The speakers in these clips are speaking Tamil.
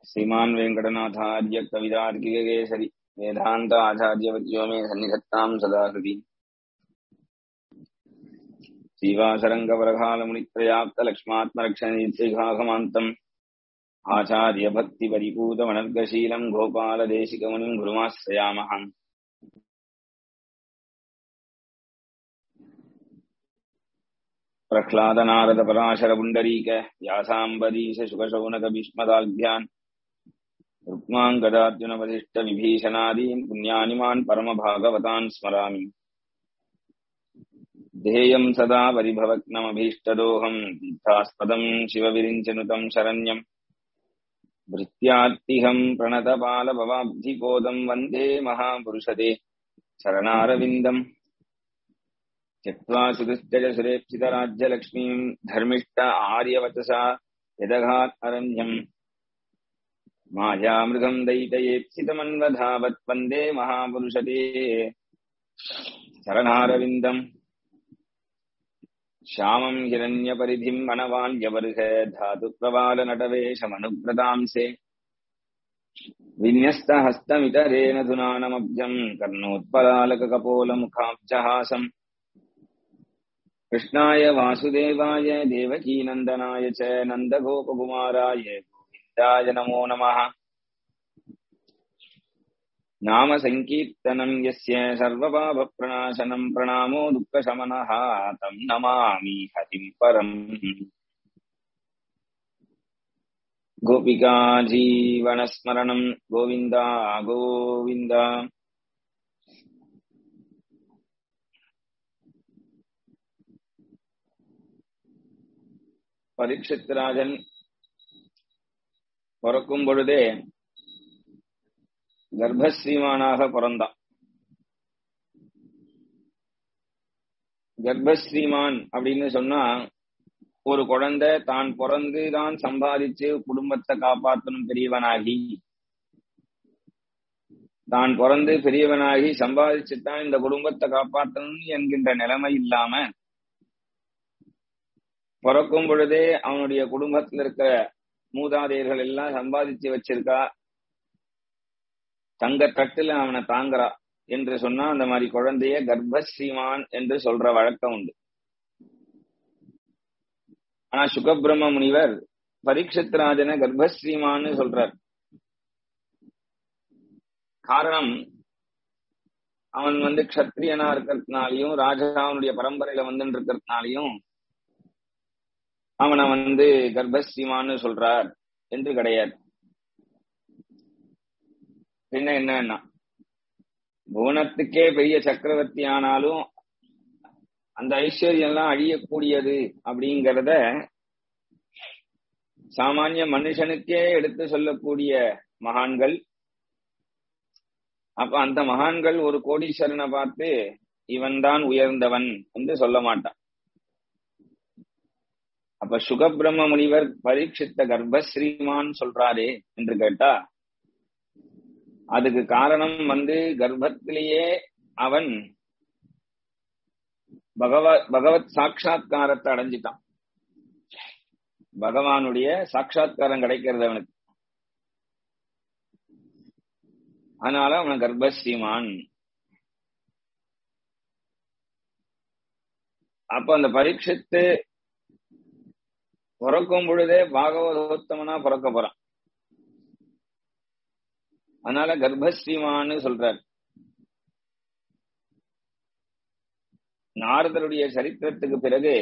श्रीमान् वेङ्कटनाथार्य कवितार्किककेसरि वेदान्त आचार्यवद्यो मे सन्निधत्ताम् सदा हृदि श्रीवासरङ्गवरकालमुनित्रयाप्तलक्ष्मात्मरक्षणीत्यघाघमान्तम् आचार्यभक्तिपरिपूतमनर्गशीलम् गोपालदेशिकमुनिम् गुरुमाश्रयामः प्रह्लादनारदपराशरपुण्डरीक व्यासाम्बरीश शुकशौनकभीष्मदाभ्यान् रुक्माङ्गदार्जुनवसिष्ठविभीषणादीन् पुण्यानिमान् परमभागवतान् स्मरामि ध्येयम् सदा परिभवग्नमभीष्टदोहम् तीर्थास्पदम् शिवविरिञ्चनुतम् शरण्यम् भृत्यात्तिहम् प्रणतपालभवाब्धिपोदम् वन्दे महापुरुषते शरणारविन्दम् त्यक्त्वा सुदुश्चज सुरेप्सितराज्यलक्ष्मीम् धर्मिष्ठ आर्यवचसा यदघात् अरण्यम् मायामृगम् दयितयेप्सितमन्वधावत् वन्दे महापुरुषते शरणारविन्दम् श्यामम् हिरण्यपरिधिम् वनवाल्यवर्ह धातुप्रवालनटवेशमनुव्रतांसे विन्यस्तहस्तमितरेण धुनानमब्जम् कर्णोत्पलालककपोलमुखाब्जहासम् कृष्णाय वासुदेवाय देवकीनन्दनाय च नन्दगोपकुमाराय गोविन्दाय नमो नमः नाम सङ्कीर्तनम् यस्य सर्वपापप्रणाशनम् प्रणामो दुःखशमनः तम् नमामि हतिम् परम् गोपिका जीवनस्मरणम् गोविन्द गोविन्द பரீட்சித் ராஜன் பிறக்கும் பொழுதே கர்ப்பஸ்ரீமானாக பிறந்தான் கர்ப்பஸ்ரீமான் அப்படின்னு சொன்னா ஒரு குழந்தை தான் பிறந்து தான் சம்பாதிச்சு குடும்பத்தை காப்பாற்றணும் பெரியவனாகி தான் பிறந்து பெரியவனாகி சம்பாதிச்சுதான் இந்த குடும்பத்தை காப்பாற்றணும் என்கின்ற நிலைமை இல்லாம பிறக்கும் பொழுதே அவனுடைய குடும்பத்துல இருக்கிற மூதாதையர்கள் எல்லாம் சம்பாதிச்சு வச்சிருக்கா தங்க தட்டுல அவனை தாங்குறா என்று சொன்னா அந்த மாதிரி குழந்தைய கர்ப்பஸ்ரீமான் என்று சொல்ற வழக்கம் உண்டு ஆனா சுகபிரம்ம முனிவர் பரீட்சித் ராஜன கர்ப்பஸ்ரீமான்னு சொல்றார் காரணம் அவன் வந்து கஷத்திரியனா இருக்கிறதுனாலையும் ராஜாவுடைய பரம்பரையில வந்து இருக்கிறதுனாலையும் அவனை வந்து கர்ப்பஸ்ரீமான்னு சொல்றார் என்று கிடையாது பின்ன என்னன்னா புவனத்துக்கே பெரிய சக்கரவர்த்தி ஆனாலும் அந்த ஐஸ்வர்யம் எல்லாம் அழியக்கூடியது அப்படிங்கிறத சாமானிய மனுஷனுக்கே எடுத்து சொல்லக்கூடிய மகான்கள் அப்ப அந்த மகான்கள் ஒரு கோடீஸ்வரனை பார்த்து இவன் தான் உயர்ந்தவன் என்று சொல்ல மாட்டான் அப்ப சுகபிரம்ம முனிவர் பரீட்சித்த கர்ப்பஸ்ரீமான் சொல்றாரே என்று கேட்டா அதுக்கு காரணம் வந்து கர்ப்பத்திலேயே அவன் பகவ பகவத் சாட்சா்காரத்தை அடைஞ்சிட்டான் பகவானுடைய சாட்சா்காரம் கிடைக்கிறது அவனுக்கு அதனால அவன் கர்ப்பஸ்ரீமான் அப்ப அந்த பரீட்சித்து பிறக்கும் பொழுதே பாகவதோத்தமனா பிறக்க போறான் அதனால கர்ப்பஸ்ரீமான்னு சொல்றார் நாரதருடைய சரித்திரத்துக்கு பிறகு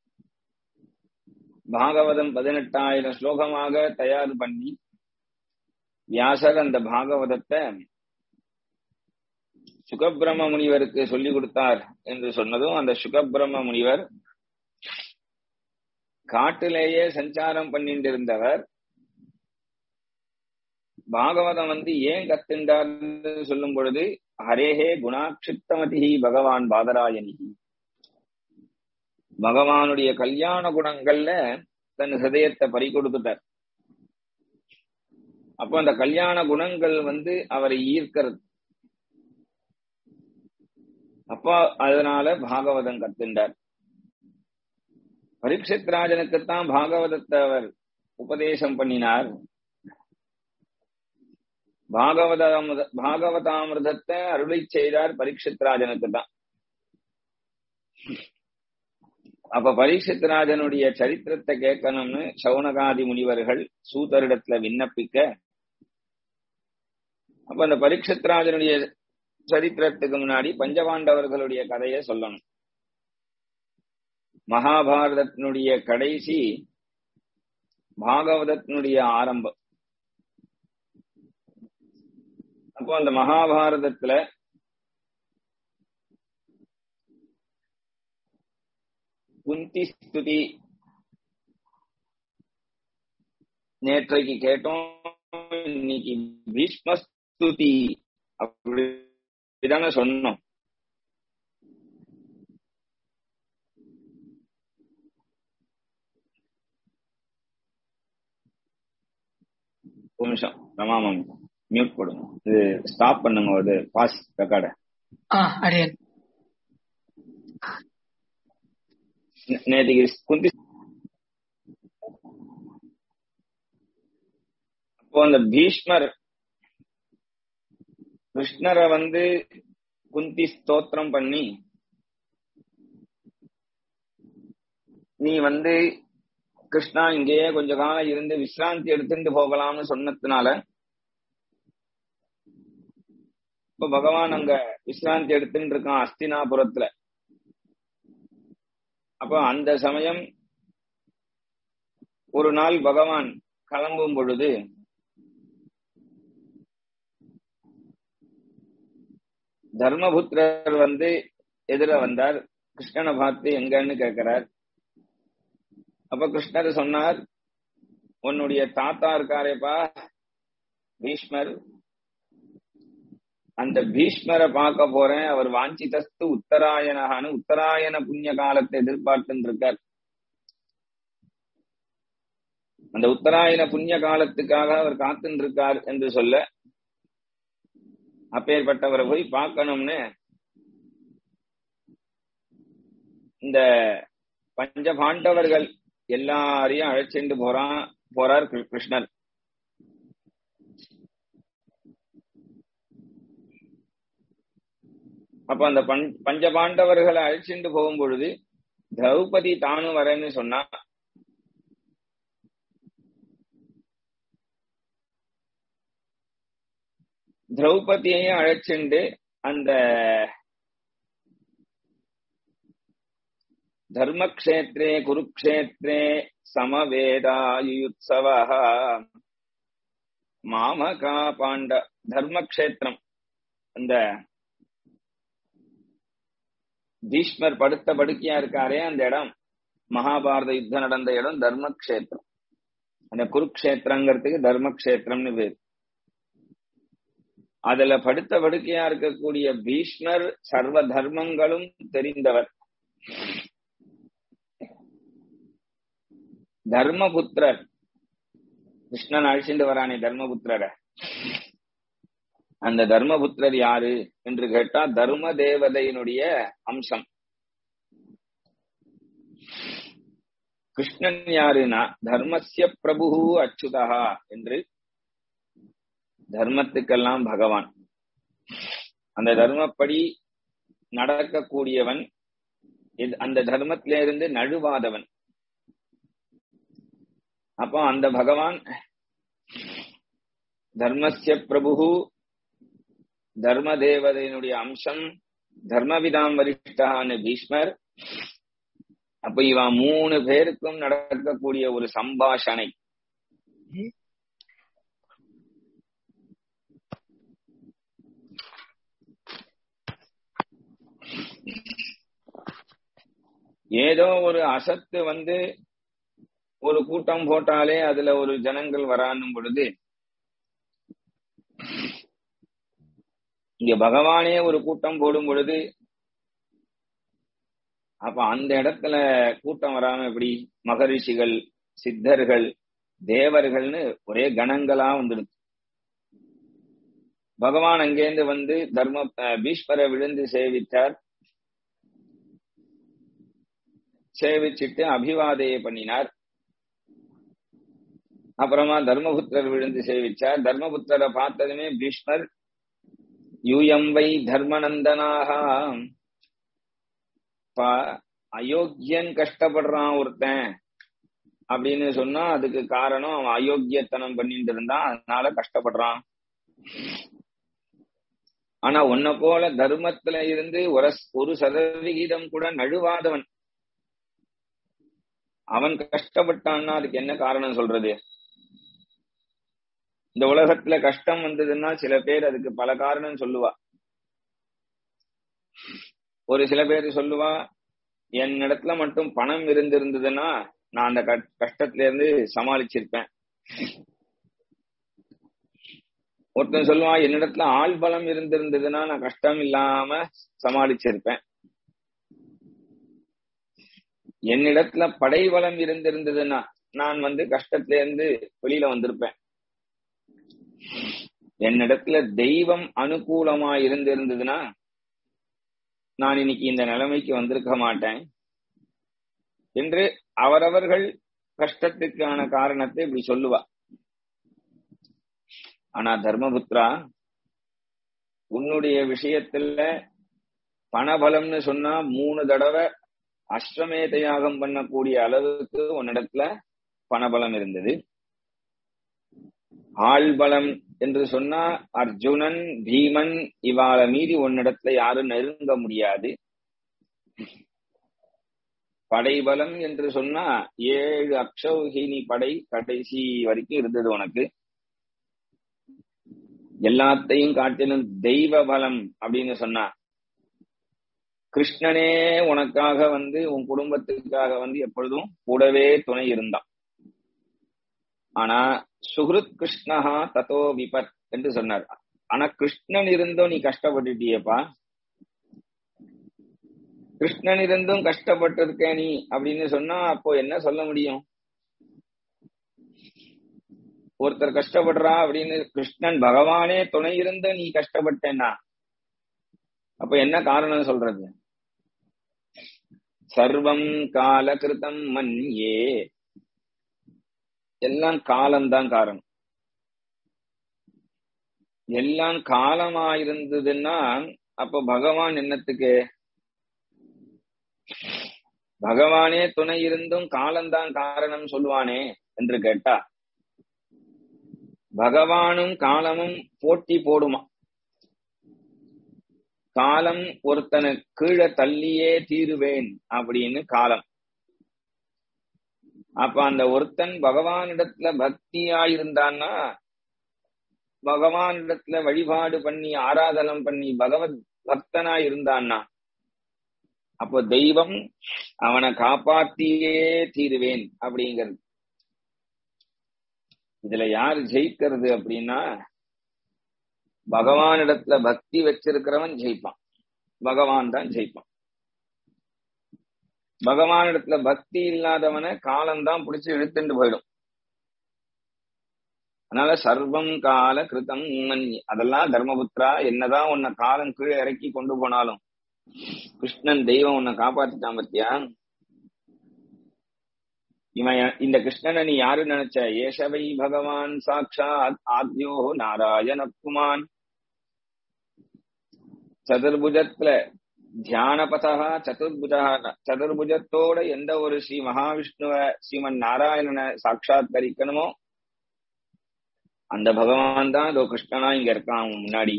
பாகவதம் பதினெட்டாயிரம் ஸ்லோகமாக தயார் பண்ணி வியாசர் அந்த பாகவதத்தை சுகபிரம்ம முனிவருக்கு சொல்லி கொடுத்தார் என்று சொன்னதும் அந்த சுகபிரம்ம முனிவர் காட்டிலேயே சஞ்சாரம் பண்ணிட்டு இருந்தவர் பாகவதம் வந்து ஏன் கத்துண்டார் சொல்லும் பொழுது ஹரேஹே குணாட்சித்தமதி பகவான் பாதராயணி பகவானுடைய கல்யாண குணங்கள்ல தன் ஹிருதயத்தை பறி கொடுத்துட்டார் அப்போ அந்த கல்யாண குணங்கள் வந்து அவரை ஈர்க்கிறது அப்போ அதனால பாகவதம் கத்துண்டார் பரீட்சித் ராஜனுக்குத்தான் பாகவதத்தை அவர் உபதேசம் பண்ணினார் பாகவத பாகவதாமிரதத்தை அருளை செய்தார் பரீட்சித் ராஜனுக்கு தான் அப்ப பரீட்சித் ராஜனுடைய சரித்திரத்தை கேட்கணும்னு சவுனகாதி முனிவர்கள் சூதரிடத்துல விண்ணப்பிக்க அப்ப அந்த பரீட்சித் ராஜனுடைய சரித்திரத்துக்கு முன்னாடி பஞ்சபாண்டவர்களுடைய கதையை சொல்லணும் மகாபாரதத்தினுடைய கடைசி பாகவதத்தினுடைய ஆரம்பம் அப்போ அந்த மகாபாரதத்துல குந்தி ஸ்துதி நேற்றைக்கு கேட்டோம் இன்னைக்கு பீஷ்ம ஸ்துதி அப்படிதானே சொன்னோம் ஒரு நிமிஷம் ரமாமம் மியூட் போடுங்க இது ஸ்டாப் பண்ணுங்க இது பாஸ் ரெக்கார்ட ஆ அடியன் நேற்றுக்கு குந்தி அப்போ அந்த பீஷ்மர் கிருஷ்ணரை வந்து குந்தி ஸ்தோத்திரம் பண்ணி நீ வந்து கிருஷ்ணா இங்கேயே கொஞ்ச காலம் இருந்து விசிராந்தி எடுத்துட்டு போகலாம்னு சொன்னதுனால இப்ப பகவான் அங்க விசிராந்தி எடுத்துட்டு இருக்கான் அஸ்தினாபுரத்துல அப்ப அந்த சமயம் ஒரு நாள் பகவான் கிளம்பும் பொழுது தர்மபுத்திரர் வந்து எதிர வந்தார் கிருஷ்ணனை பார்த்து எங்கன்னு கேட்கிறார் அப்ப கிருஷ்ணர் சொன்னார் உன்னுடைய தாத்தா இருக்காரேப்பா பீஷ்மர் அந்த பீஷ்மரை பார்க்க போறேன் அவர் வாஞ்சிதஸ்து உத்தராயணகான்னு உத்தராயண புண்ணிய காலத்தை எதிர்பார்த்துட்டு இருக்கார் அந்த உத்தராயண புண்ணிய காலத்துக்காக அவர் காத்துட்டு இருக்கார் என்று சொல்ல அப்பேற்பட்டவரை போய் பார்க்கணும்னு இந்த பஞ்ச பாண்டவர்கள் எல்லாரையும் அழைச்சிட்டு போறான் போறார் கிருஷ்ணர் அப்ப அந்த பஞ்ச பாண்டவர்களை அழைச்சிட்டு போகும் பொழுது திரௌபதி தானும் வரேன்னு சொன்னா திரௌபதியையும் அழைச்சிண்டு அந்த தர்மக்ஷேத்ரே குருக்ஷேத்ரே சமவேதாயுத்சவ மாமகா பாண்ட தர்மக்ஷேத்திரம் அந்த பீஷ்மர் படுத்த படுக்கையா இருக்காரே அந்த இடம் மகாபாரத யுத்தம் நடந்த இடம் தர்மக்ஷேத்திரம் அந்த குருக்ஷேத்திரங்கிறதுக்கு தர்மக்ஷேத்திரம்னு பேர் அதுல படுத்த படுக்கையா இருக்கக்கூடிய பீஷ்மர் சர்வ தர்மங்களும் தெரிந்தவர் தர்மபுத்திரர் கிருஷ்ணன் அழிச்சுட்டு வரானே தர்மபுத்திரரை அந்த தர்மபுத்திரர் யாரு என்று கேட்டா தர்ம தேவதையினுடைய அம்சம் கிருஷ்ணன் யாருன்னா தர்மசிய பிரபு அச்சுதா என்று தர்மத்துக்கெல்லாம் பகவான் அந்த தர்மப்படி நடக்கக்கூடியவன் அந்த தர்மத்திலிருந்து நழுவாதவன் அப்போ அந்த பகவான் தர்மசிய பிரபு தர்ம தேவதையினுடைய அம்சம் தர்மவிதாம் வரிஷ்டான பீஷ்மர் அப்ப இவன் மூணு பேருக்கும் நடக்கக்கூடிய ஒரு சம்பாஷணை ஏதோ ஒரு அசத்து வந்து ஒரு கூட்டம் போட்டாலே அதுல ஒரு ஜனங்கள் வரானும் பொழுது இங்க பகவானே ஒரு கூட்டம் போடும் பொழுது அப்ப அந்த இடத்துல கூட்டம் வராம எப்படி மகரிஷிகள் சித்தர்கள் தேவர்கள்னு ஒரே கணங்களா வந்துடுது பகவான் அங்கேருந்து வந்து தர்ம பீஷ்மரை விழுந்து சேவித்தார் சேவிச்சிட்டு அபிவாதையை பண்ணினார் அப்புறமா தர்மபுத்திரர் விழுந்து சேவிச்சார் தர்மபுத்திரரை பார்த்ததுமே பீஷ்மர் யூயம் வை தர்மநந்தனாக அயோக்கியன் கஷ்டப்படுறான் ஒருத்தன் அப்படின்னு சொன்னா அதுக்கு காரணம் அவன் அயோக்கியத்தனம் பண்ணிட்டு இருந்தான் அதனால கஷ்டப்படுறான் ஆனா உன்னை போல தர்மத்துல இருந்து ஒரு ஒரு சதவிகிதம் கூட நழுவாதவன் அவன் கஷ்டப்பட்டான்னா அதுக்கு என்ன காரணம் சொல்றது இந்த உலகத்துல கஷ்டம் வந்ததுன்னா சில பேர் அதுக்கு பல காரணம் சொல்லுவா ஒரு சில பேர் சொல்லுவா என் இடத்துல மட்டும் பணம் இருந்திருந்ததுன்னா நான் அந்த கஷ்டத்துல இருந்து சமாளிச்சிருப்பேன் ஒருத்தன் சொல்லுவான் என்னிடத்துல ஆள் பலம் இருந்திருந்ததுன்னா நான் கஷ்டம் இல்லாம சமாளிச்சிருப்பேன் என்னிடத்துல படை பலம் இருந்திருந்ததுன்னா நான் வந்து கஷ்டத்துல இருந்து வெளியில வந்திருப்பேன் என்னிடத்துல தெய்வம் அனுகூலமா இருந்திருந்ததுன்னா நான் இன்னைக்கு இந்த நிலைமைக்கு வந்திருக்க மாட்டேன் என்று அவரவர்கள் கஷ்டத்துக்கான காரணத்தை இப்படி சொல்லுவா ஆனா தர்மபுத்ரா உன்னுடைய விஷயத்துல பணபலம்னு சொன்னா மூணு தடவை அஸ்வமேத யாகம் பண்ணக்கூடிய அளவுக்கு உன்னிடத்துல பணபலம் இருந்தது ஆள் பலம் என்று சொன்னா அர்ஜுனன் பீமன் இவாள மீறி உன்னிடத்துல யாரும் நெருங்க முடியாது படைபலம் என்று சொன்னா ஏழு அக்ஷௌஹினி படை கடைசி வரைக்கும் இருந்தது உனக்கு எல்லாத்தையும் காட்டிலும் தெய்வ பலம் அப்படின்னு சொன்னா கிருஷ்ணனே உனக்காக வந்து உன் குடும்பத்துக்காக வந்து எப்பொழுதும் கூடவே துணை இருந்தான் ஆனா சுகிருத் கிருஷ்ணஹா தத்தோ விபத் என்று சொன்னார் ஆனா கிருஷ்ணன் இருந்தும் நீ கஷ்டப்பட்டுட்டியப்பா கிருஷ்ணன் இருந்தும் கஷ்டப்பட்டிருக்க நீ அப்படின்னு சொன்னா அப்போ என்ன சொல்ல முடியும் ஒருத்தர் கஷ்டப்படுறா அப்படின்னு கிருஷ்ணன் பகவானே துணை இருந்து நீ கஷ்டப்பட்டேன்னா அப்ப என்ன காரணம் சொல்றது சர்வம் கால கிருத்தம் மண் ஏ எல்லாம் காலம்தான் காரணம் எல்லாம் காலமா இருந்ததுன்னா அப்ப பகவான் என்னத்துக்கு பகவானே துணை இருந்தும் காலம்தான் காரணம் சொல்லுவானே என்று கேட்டா பகவானும் காலமும் போட்டி போடுமா காலம் ஒருத்தனை கீழே தள்ளியே தீருவேன் அப்படின்னு காலம் அப்ப அந்த ஒருத்தன் பகவானிடத்துல பக்தியா இருந்தான்னா பகவானிடத்துல வழிபாடு பண்ணி ஆராதனம் பண்ணி பகவத் பக்தனா இருந்தான்னா அப்போ தெய்வம் அவனை காப்பாத்தியே தீருவேன் அப்படிங்கிறது இதுல யார் ஜெயிக்கிறது அப்படின்னா பகவானிடத்துல பக்தி வச்சிருக்கிறவன் ஜெயிப்பான் பகவான் தான் ஜெயிப்பான் பகவானிடத்துல பக்தி இல்லாதவனை காலம்தான் பிடிச்சு இழுத்துட்டு போயிடும் அதனால சர்வம் கால கிருதம் மன்னி அதெல்லாம் தர்மபுத்திரா என்னதான் உன்னை காலம் கீழே இறக்கி கொண்டு போனாலும் கிருஷ்ணன் தெய்வம் உன்னை காப்பாத்திட்டான் பத்தியா இவன் இந்த கிருஷ்ணனை நீ யாரு நினைச்ச ஏஷவை பகவான் சாட்சாத் ஆத்யோ நாராயண குமான் சதுர்புஜத்துல தியானபதா சதுர்புஜா சதுர்புஜத்தோட எந்த ஒரு ஸ்ரீ மகாவிஷ்ணுவ ஸ்ரீமன் நாராயணனை சாட்சாத்கரிக்கணுமோ அந்த பகவான் தான் இதோ கிருஷ்ணனா இங்க இருக்கான் அவன் முன்னாடி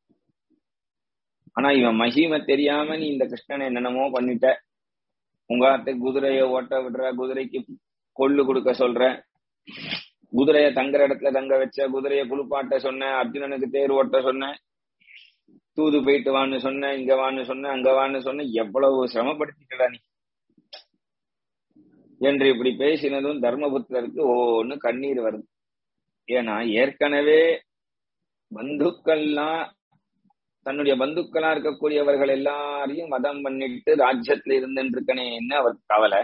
ஆனா இவன் மகிமை தெரியாம நீ இந்த கிருஷ்ணனை என்னென்னமோ பண்ணிட்ட உங்காத்து குதிரைய ஓட்ட விடுற குதிரைக்கு கொள்ளு கொடுக்க சொல்ற குதிரைய தங்குற இடத்துல தங்க வச்ச குதிரைய குளிப்பாட்ட சொன்ன அர்ஜுனனுக்கு தேர் ஓட்ட சொன்ன தூது போயிட்டு வான்னு சொன்ன இங்க வான்னு சொன்ன அங்க வான்னு சொன்ன எவ்வளவு சிரமப்படுத்திட்டடா நீ என்று இப்படி பேசினதும் தர்மபுத்திரருக்கு ஒன்னு கண்ணீர் வருது ஏன்னா ஏற்கனவே பந்துக்கள்லாம் தன்னுடைய பந்துக்களா இருக்கக்கூடியவர்கள் எல்லாரையும் வதம் பண்ணிட்டு ராஜ்யத்துல இருந்துருக்கனேன்னு அவர் கவலை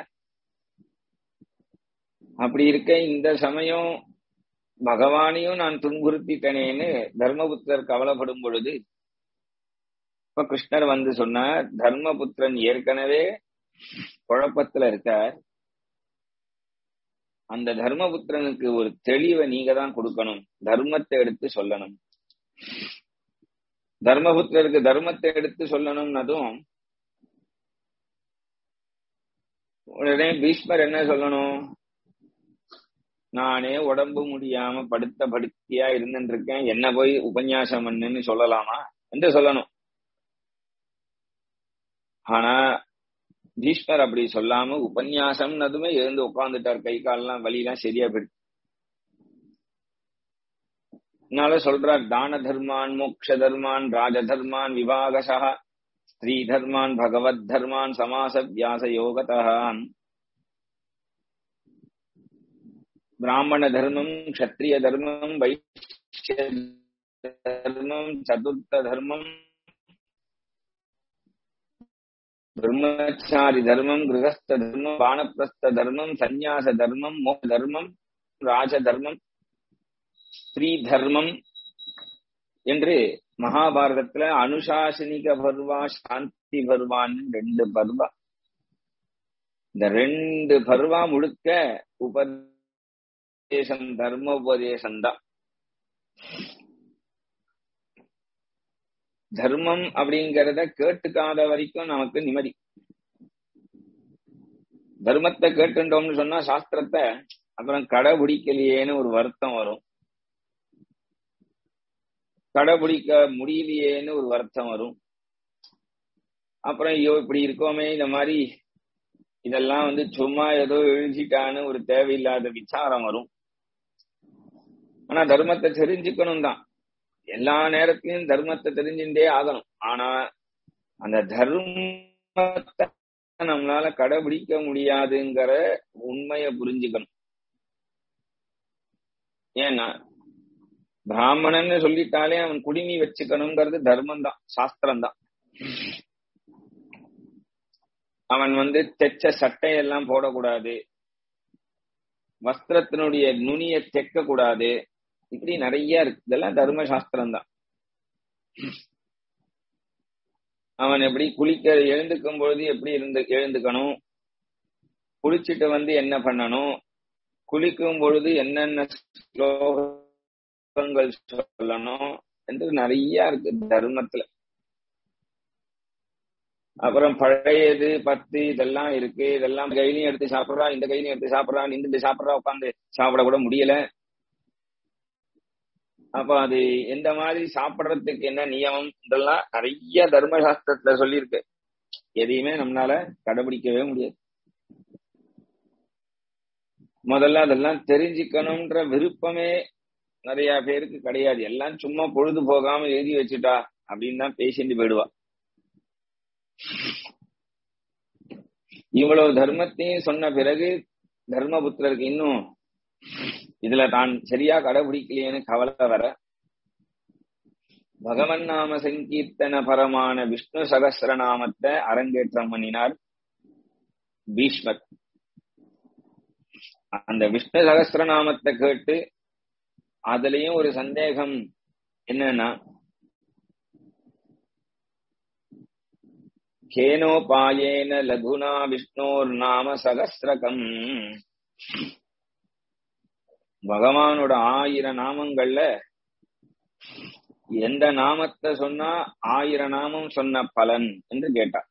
அப்படி இருக்க இந்த சமயம் பகவானையும் நான் துன்புறுத்திட்டனேன்னு தர்மபுத்திரர் கவலைப்படும் பொழுது இப்ப கிருஷ்ணர் வந்து சொன்னார் தர்மபுத்திரன் ஏற்கனவே குழப்பத்துல இருக்கார் அந்த தர்மபுத்திரனுக்கு ஒரு தெளிவை நீங்க தான் கொடுக்கணும் தர்மத்தை எடுத்து சொல்லணும் தர்மபுத்திரருக்கு தர்மத்தை எடுத்து சொல்லணும்னதும் உடனே பீஷ்மர் என்ன சொல்லணும் நானே உடம்பு முடியாம படுத்த படுத்தியா இருந்துட்டு இருக்கேன் என்ன போய் உபன்யாசம் பண்ணுன்னு சொல்லலாமா என்று சொல்லணும் ஆனா பீஷ்மர் அப்படி சொல்லாம உபன்யாசம்னதுமே எழுந்து உட்கார்ந்துட்டார் கை கால்லாம் வலியெல்லாம் சரியா போயிடுச்சு அதனால சொல்றார் தான தர்மான் மோக்ஷ தர்மான் ராஜ தர்மான் விவாகசா ஸ்திரீ தர்மான் பகவத் தர்மான் சமாச வியாச யோகதான் பிராமண தர்மம் க்ஷத்ரிய தர்மம் வைஷ்ய தர்மம் சதுர்த்த தர்மம் பிரம்மச்சாரி தர்மம் கிரகஸ்த தர்மம் வானப்பிரஸ்த தர்மம் சந்நியாச தர்மம் மோக தர்மம் ராஜ தர்மம் ஸ்திரீ தர்மம் என்று மகாபாரதத்துல அனுசாசனிக பர்வா சாந்தி பர்வான்னு ரெண்டு பர்வா இந்த ரெண்டு பர்வா முழுக்க உபதேசம் தர்ம உபதேசம் தான் தர்மம் அப்படிங்கறத கேட்டுக்காத வரைக்கும் நமக்கு நிம்மதி தர்மத்தை கேட்டுட்டோம்னு சொன்னா சாஸ்திரத்தை அப்புறம் கடைபிடிக்கலையேன்னு ஒரு வருத்தம் வரும் கடைபிடிக்க முடியலையேன்னு ஒரு வருத்தம் வரும் அப்புறம் ஐயோ இப்படி இருக்கோமே இந்த மாதிரி இதெல்லாம் வந்து சும்மா ஏதோ எழுதிட்டான்னு ஒரு தேவையில்லாத விசாரம் வரும் ஆனா தர்மத்தை தெரிஞ்சுக்கணும் தான் எல்லா நேரத்திலையும் தர்மத்தை தெரிஞ்சுட்டே ஆகணும் ஆனா அந்த தர்மத்தை நம்மளால கடைபிடிக்க முடியாதுங்கிற உண்மைய புரிஞ்சுக்கணும் ஏன்னா பிராமணன்னு சொல்லிட்டாலே அவன் குடிமி வச்சுக்கணுங்கிறது தர்மம் தான் சாஸ்திரம் தான் அவன் வந்து தெச்ச சட்டையெல்லாம் போடக்கூடாது வஸ்திரத்தினுடைய நுனிய தெக்க கூடாது இப்படி நிறைய இருக்கு இதெல்லாம் தர்ம சாஸ்திரம் தான் அவன் எப்படி குளிக்க எழுந்துக்கும் பொழுது எப்படி இருந்து எழுந்துக்கணும் குளிச்சுட்டு வந்து என்ன பண்ணணும் குளிக்கும் பொழுது என்னென்ன ஸ்லோகங்கள் சொல்லணும் என்று நிறைய இருக்கு தர்மத்துல அப்புறம் பழையது பத்து இதெல்லாம் இருக்கு இதெல்லாம் கையிலையும் எடுத்து சாப்பிடுறா இந்த கையிலையும் எடுத்து சாப்பிடுறா நின்று சாப்பிடுறா உட்காந்து சாப்பிட கூட முடியல அப்ப அது எந்த மாதிரி சாப்பிடுறதுக்கு என்ன நியமம் இதெல்லாம் நிறைய தர்மசாஸ்திரத்துல சொல்லியிருக்கு எதையுமே நம்மளால கடைபிடிக்கவே முடியாது முதல்ல அதெல்லாம் தெரிஞ்சுக்கணும்ன்ற விருப்பமே நிறைய பேருக்கு கிடையாது எல்லாம் சும்மா பொழுது போகாம எழுதி வச்சுட்டா அப்படின்னு தான் பேசிட்டு போயிடுவா இவ்வளவு தர்மத்தையும் சொன்ன பிறகு தர்மபுத்திரருக்கு இன்னும் இதுல தான் சரியா கடைபிடிக்கலையேன்னு கவலை வர பகவன் நாம சங்கீர்த்தன பரமான விஷ்ணு சகசிரநாமத்தை அரங்கேற்றம் பண்ணினார் பீஷ்மர் அந்த விஷ்ணு சகசிரநாமத்தை கேட்டு அதுலயும் ஒரு சந்தேகம் என்னன்னா கேனோபாயேன லகுனா விஷ்ணோர் நாம சகசிரகம் பகவானோட ஆயிரம் நாமங்கள்ல எந்த நாமத்தை சொன்னா ஆயிரம் நாமம் சொன்ன பலன் என்று கேட்டார்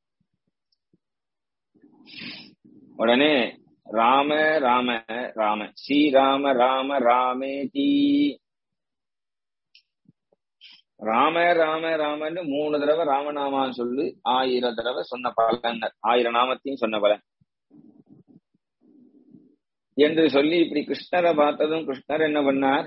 உடனே ராம ராம ராம ஸ்ரீராம ராம ராமே தீ ராம ராம ராமன்னு மூணு தடவை ராமநாமா சொல்லு ஆயிரம் தடவை சொன்ன பலன் ஆயிரம் நாமத்தையும் சொன்ன பலன் என்று சொல்லி இப்படி கிருஷ்ணரை பார்த்ததும் கிருஷ்ணர் என்ன பண்ணார்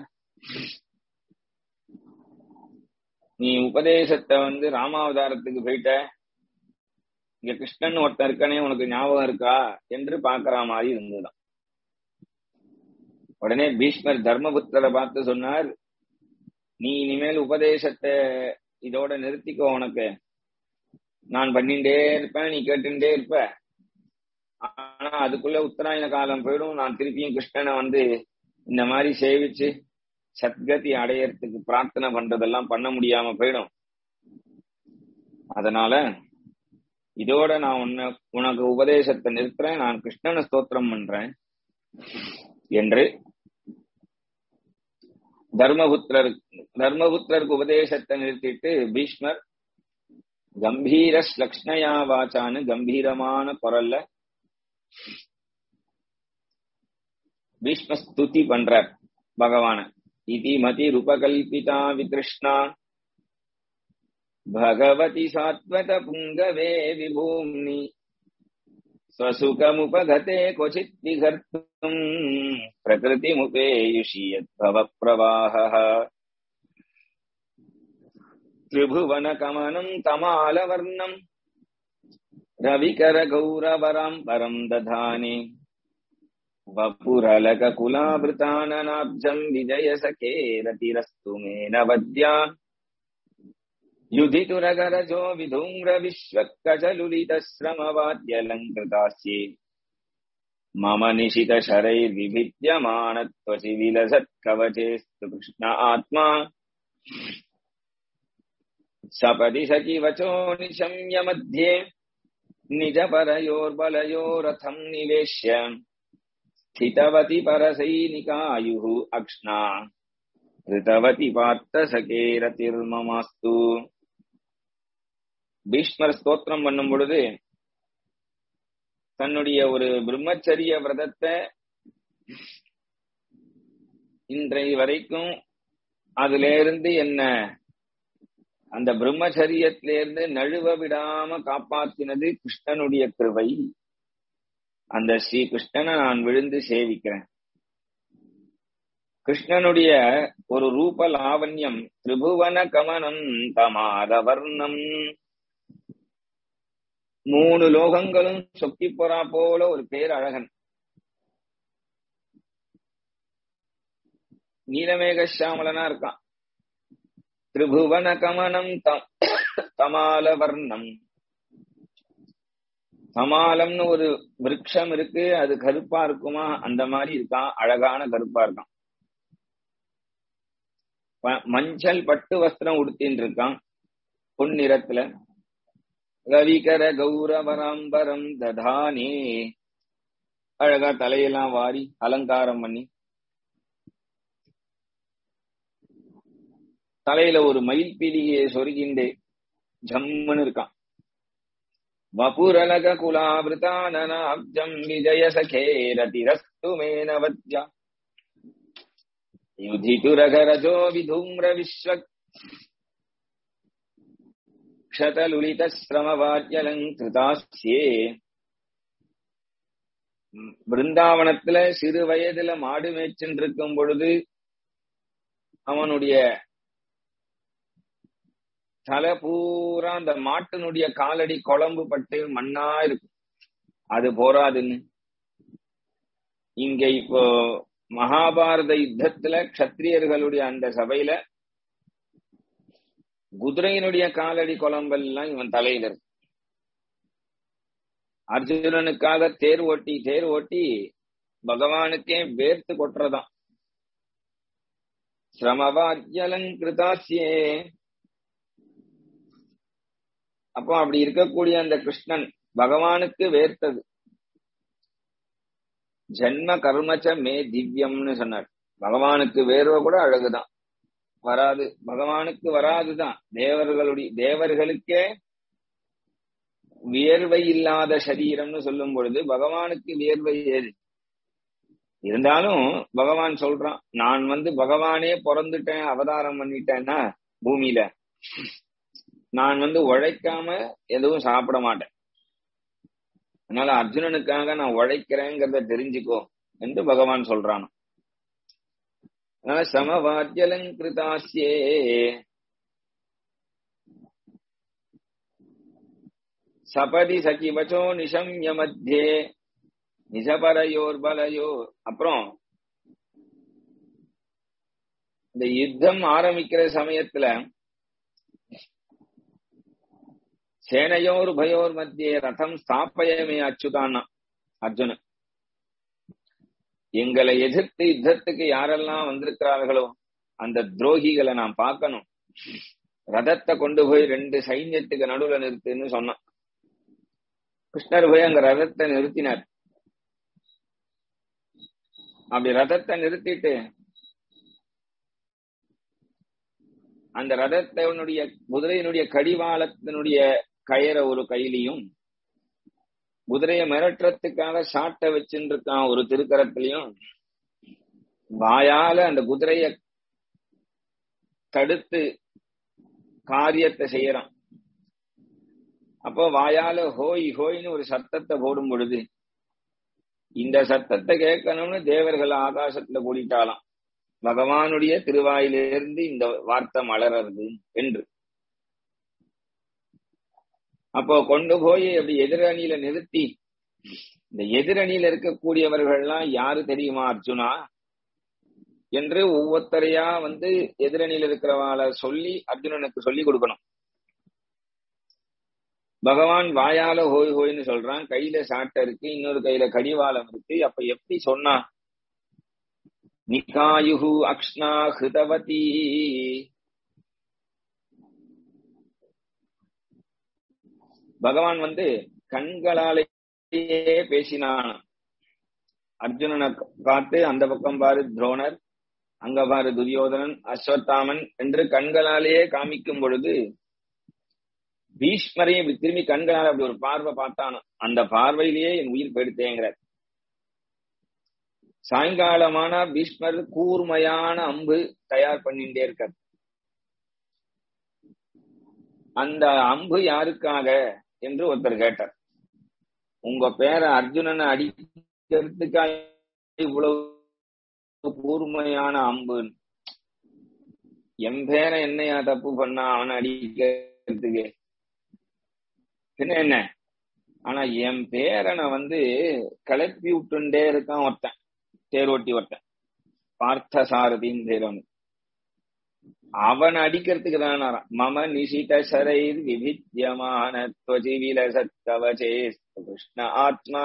நீ உபதேசத்தை வந்து ராமாவதாரத்துக்கு போயிட்ட இங்க கிருஷ்ணன் ஒருத்தன் இருக்கானே உனக்கு ஞாபகம் இருக்கா என்று பாக்குற மாதிரி இருந்ததுதான் உடனே பீஷ்மர் தர்மபுத்திரரை பார்த்து சொன்னார் நீ இனிமேல் உபதேசத்தை இதோட நிறுத்திக்கோ உனக்கு நான் பண்ணிட்டே இருப்பேன் நீ கேட்டுட்டே இருப்ப ஆனா அதுக்குள்ள உத்தராயண காலம் போயிடும் நான் திருப்பியும் கிருஷ்ணனை வந்து இந்த மாதிரி சேவிச்சு சத்கதி அடையறதுக்கு பிரார்த்தனை பண்றதெல்லாம் பண்ண முடியாம போயிடும் அதனால இதோட நான் உன்னை உனக்கு உபதேசத்தை நிறுத்துறேன் நான் கிருஷ்ணனை ஸ்தோத்திரம் பண்றேன் என்று தர்மபுத்திரர் தர்மபுத்திரருக்கு உபதேசத்தை நிறுத்திட்டு பீஷ்மர் கம்பீர ஸ்லக்ஷ்ணயா வாச்சான்னு கம்பீரமான குரல்ல பீஷ்ம ஸ்துதி பண்றார் பகவான இதி மதி உபகல்பிதா விகிருஷ்ணா भगवति सात्वत पुङ्गवे विभूम्नि स्वसुखमुपगते क्वचित् विहर्तुम् प्रकृतिमुपेयुषि यद्भवप्रवाहः त्रिभुवनकमनम् तमालवर्णम् रविकरगौरवराम् परम् दधाने वपुरलककुलाभृताननाब्जम् विजयसखेरतिरस्तु मे नवद्या युधितुरगरजो विधूम्रविश्वकचलुलितश्रमवाद्यलङ्कृतास्ये मम निशितशरैर्विभिद्यमानत्वसि विलसत्कवचेस्तु कृष्ण आत्मा सपदि सचिवचो निशम्य मध्ये निजपरयोर्बलयोरथम् निवेश्य स्थितवति परसैनिकायुः अक्ष्णा ऋतवति பார்த்தசகேரதிர்மமாஸ்து பீஷ்மர் ஸ்தோத்திரம் பண்ணும் பொழுது தன்னுடைய ஒரு பிரம்மச்சரிய விரதத்தை இன்றைய வரைக்கும் அதுல இருந்து என்ன அந்த பிரம்மச்சரியத்திலிருந்து நழுவ விடாம காப்பாத்தினது கிருஷ்ணனுடைய கிருவை அந்த ஸ்ரீ கிருஷ்ணனை நான் விழுந்து சேவிக்கிறேன் கிருஷ்ணனுடைய ஒரு ரூப லாவண்யம் திரிபுவன கமனம் தமாதவர்ணம் மூணு லோகங்களும் சொக்கி போறா போல ஒரு பேரழகன் நீலமேக சாமலனா இருக்கான் திரிபுவன கமனம் தமால வர்ணம் தமாலம்னு ஒரு விருட்சம் இருக்கு அது கருப்பா இருக்குமா அந்த மாதிரி இருக்கான் அழகான கருப்பா இருக்கான் மஞ்சள் பட்டு வஸ்திரம் உடுத்தின்னு இருக்கான் பொன்னிறத்துல ரவிகர கௌரவராம்பரம் ததானே அழகா தலையெல்லாம் வாரி அலங்காரம் பண்ணி தலையில ஒரு மயில் பீலிகையை சொருகின்றே ஜம்முன்னு இருக்கான் வபுரலக குலாவிருதானனாப்ஜம் விஜய சகேரதிரஸ்து மேனவத்யா युधितुरगरजो विधूम्र विश्व क्षतलुलितश्रमवाद्यलङ्कृतास्ये பிருந்தாவனத்துல சிறு வயதுல மாடு மேய்ச்சின்னு இருக்கும் பொழுது அவனுடைய தலை பூரா அந்த மாட்டினுடைய காலடி குழம்பு பட்டு மண்ணா இருக்கும் அது போராதுன்னு இங்க இப்போ மகாபாரத யுத்தத்துல கத்திரியர்களுடைய அந்த சபையில குதிரையினுடைய காலடி குழம்பெல்லாம் இவன் தலையில இருக்கு அர்ஜுனனுக்காக தேர் ஓட்டி தேர் ஓட்டி பகவானுக்கே வேர்த்து கொட்டுறதாம் சிரமவாத்யலங்கிருதாசியே அப்போ அப்படி இருக்கக்கூடிய அந்த கிருஷ்ணன் பகவானுக்கு வேர்த்தது ஜென்ம கர்மச்ச மே திவ்யம்னு சொன்னார் பகவானுக்கு வேர்வை கூட அழகுதான் வராது பகவானுக்கு வராதுதான் தேவர்களுடைய தேவர்களுக்கே வியர்வை இல்லாத சரீரம்னு சொல்லும் பொழுது பகவானுக்கு வியர்வை ஏது இருந்தாலும் பகவான் சொல்றான் நான் வந்து பகவானே பிறந்துட்டேன் அவதாரம் பண்ணிட்டேன்னா பூமியில நான் வந்து உழைக்காம எதுவும் சாப்பிட மாட்டேன் அதனால அர்ஜுனனுக்காக நான் உழைக்கிறேங்கிறத தெரிஞ்சுக்கோ என்று பகவான் சொல்றான் அதனால சமவாத்தியலங்கிருதாசியே சபதி சகிவச்சோ நிஷம்ய மத்தியே நிஜபரையோர் பலையோ அப்புறம் இந்த யுத்தம் ஆரம்பிக்கிற சமயத்துல சேனையோர் பயோர் மத்தியே ரதம் ஸ்தாபயமே அச்சுதான்னா அர்ஜுனன் எங்களை எதிர்த்து யுத்தத்துக்கு யாரெல்லாம் வந்திருக்கிறார்களோ அந்த துரோகிகளை நான் பார்க்கணும் ரதத்தை கொண்டு போய் ரெண்டு சைன்யத்துக்கு நடுவுல நிறுத்துன்னு சொன்னான் கிருஷ்ணர் போய் அங்க ரதத்தை நிறுத்தினார் அப்படி ரதத்தை நிறுத்திட்டு அந்த ரதத்தினுடைய குதிரையினுடைய கடிவாளத்தினுடைய கயிற ஒரு கையிலையும் குதிரையை மிரட்டுறதுக்காக சாட்டை வச்சுட்டு இருக்கான் ஒரு திருக்கரத்திலையும் வாயால அந்த குதிரைய தடுத்து காரியத்தை செய்யறான் அப்போ வாயால ஹோய் ஹோய்னு ஒரு சத்தத்தை போடும் பொழுது இந்த சத்தத்தை கேட்கணும்னு தேவர்கள் ஆகாசத்துல கூடிட்டாலாம் பகவானுடைய திருவாயிலிருந்து இந்த வார்த்தை மலர்றது என்று அப்போ கொண்டு போய் அப்படி எதிரணியில நிறுத்தி இந்த எதிரணியில இருக்கக்கூடியவர்கள்லாம் யாரு தெரியுமா அர்ஜுனா என்று ஒவ்வொருத்தரையா வந்து எதிரணியில இருக்கிறவாளை சொல்லி அர்ஜுனனுக்கு சொல்லி கொடுக்கணும் பகவான் வாயால ஹோய் ஹோய்னு சொல்றான் கையில சாட்டை இருக்கு இன்னொரு கையில கடிவாளம் இருக்கு அப்ப எப்படி சொன்னா நிகாயுகு அக்ஷ்ணா ஹிருதவதி பகவான் வந்து கண்களாலேயே பேசினான் அர்ஜுனனை பார்த்து அந்த பக்கம் பாரு துரோணர் அங்க பாரு துரியோதனன் அஸ்வத்தாமன் என்று கண்களாலேயே காமிக்கும் பொழுது பீஷ்மரையும் திரும்பி கண்களால் அப்படி ஒரு பார்வை பார்த்தானோ அந்த பார்வையிலேயே என் உயிர் போயிடுத்தேங்கிற சாயங்காலமானா பீஷ்மர் கூர்மையான அம்பு தயார் பண்ணிட்டே இருக்கார் அந்த அம்பு யாருக்காக என்று ஒருத்தர் கேட்டார் உங்க பேரை அர்ஜுனனை அடிக்கிறதுக்காக இவ்வளவு கூர்மையான அம்பு என் பேரை என்னையா தப்பு பண்ணா அவனை அடிக்கிறதுக்கு என்ன என்ன ஆனா என் பேரனை வந்து கிளப்பி விட்டுண்டே இருக்கான் ஒருத்தன் தேரோட்டி ஒருத்தன் பார்த்த சாரதின்னு பேரவனு அவன் அடிக்கிறதுக்கு தான் மம நிஷித சரை விபித்தியமான விலசத்கவச்சே கிருஷ்ண ஆத்மா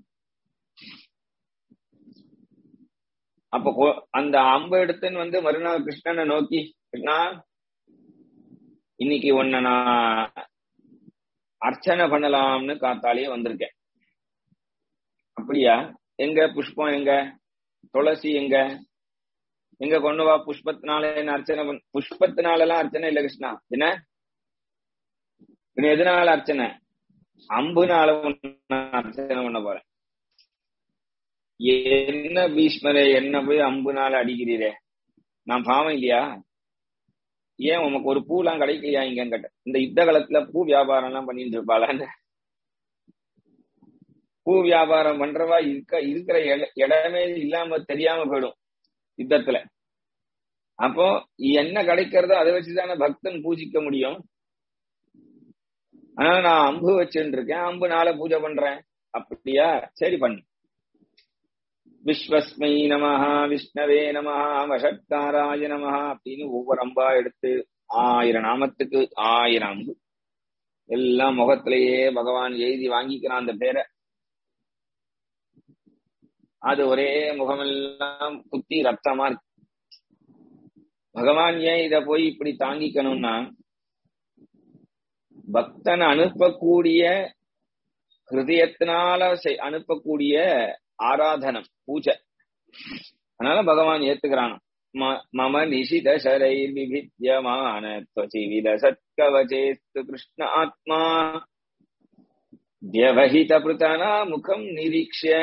அப்ப அந்த அம்பு எடுத்துன்னு வந்து மறுநாள் கிருஷ்ணனை நோக்கி கிருஷ்ணா இன்னைக்கு உன்னை நான் அர்ச்சனை பண்ணலாம்னு காத்தாலேயே வந்திருக்கேன் அப்படியா எங்க புஷ்பம் எங்க துளசி எங்க எங்க கொண்டு வா புஷ்பத்தினால என்ன அர்ச்சனை பண்ண புஷ்பத்தினால எல்லாம் அர்ச்சனை இல்ல கிருஷ்ணா என்ன எதனால அர்ச்சனை அம்புனால அர்ச்சனை பண்ண போறேன் என்ன பீஷ்மரே என்ன போய் அம்புனால அடிக்கிறீரே நான் பாவம் இல்லையா ஏன் உனக்கு ஒரு பூலாம் கிடைக்கலையா இங்கன்னு கேட்டேன் இந்த யுத்த காலத்துல பூ வியாபாரம் எல்லாம் பண்ணிட்டு இருப்பாளான்னு பூ வியாபாரம் பண்றவா இருக்க இருக்கிற இடமே இல்லாம தெரியாம போயிடும் யுத்தத்துல அப்போ என்ன கிடைக்கிறதோ அதை வச்சுதானே பக்தன் பூஜிக்க முடியும் ஆனா நான் அம்பு வச்சுட்டு இருக்கேன் அம்புனால பூஜை பண்றேன் அப்படியா சரி பண்ணு விஸ்வஸ்மை நமஹா விஷ்ணவே நமஹா வஷட்காராய நமஹா அப்படின்னு ஒவ்வொரு அம்பா எடுத்து ஆயிரம் நாமத்துக்கு ஆயிரம் அம்பு எல்லாம் முகத்திலேயே பகவான் எழுதி வாங்கிக்கிறான் அந்த பேரை அது ஒரே முகமெல்லாம் குத்தி ரத்தமா இருக்கு பகவான் ஏன் இத போய் இப்படி தாங்கிக்கணும்னா பக்தன் அனுப்பக்கூடிய ஹிருதயத்தினால அனுப்பக்கூடிய ஆராதனம் பூஜை அதனால பகவான் ஏத்துக்கிறான் மம நிஷித சரை விபித்தியமான விலசத்கவச்சேஸ்து கிருஷ்ண ஆத்மா வியவஹித பிருத்தனா முகம் நிரீக்ஷ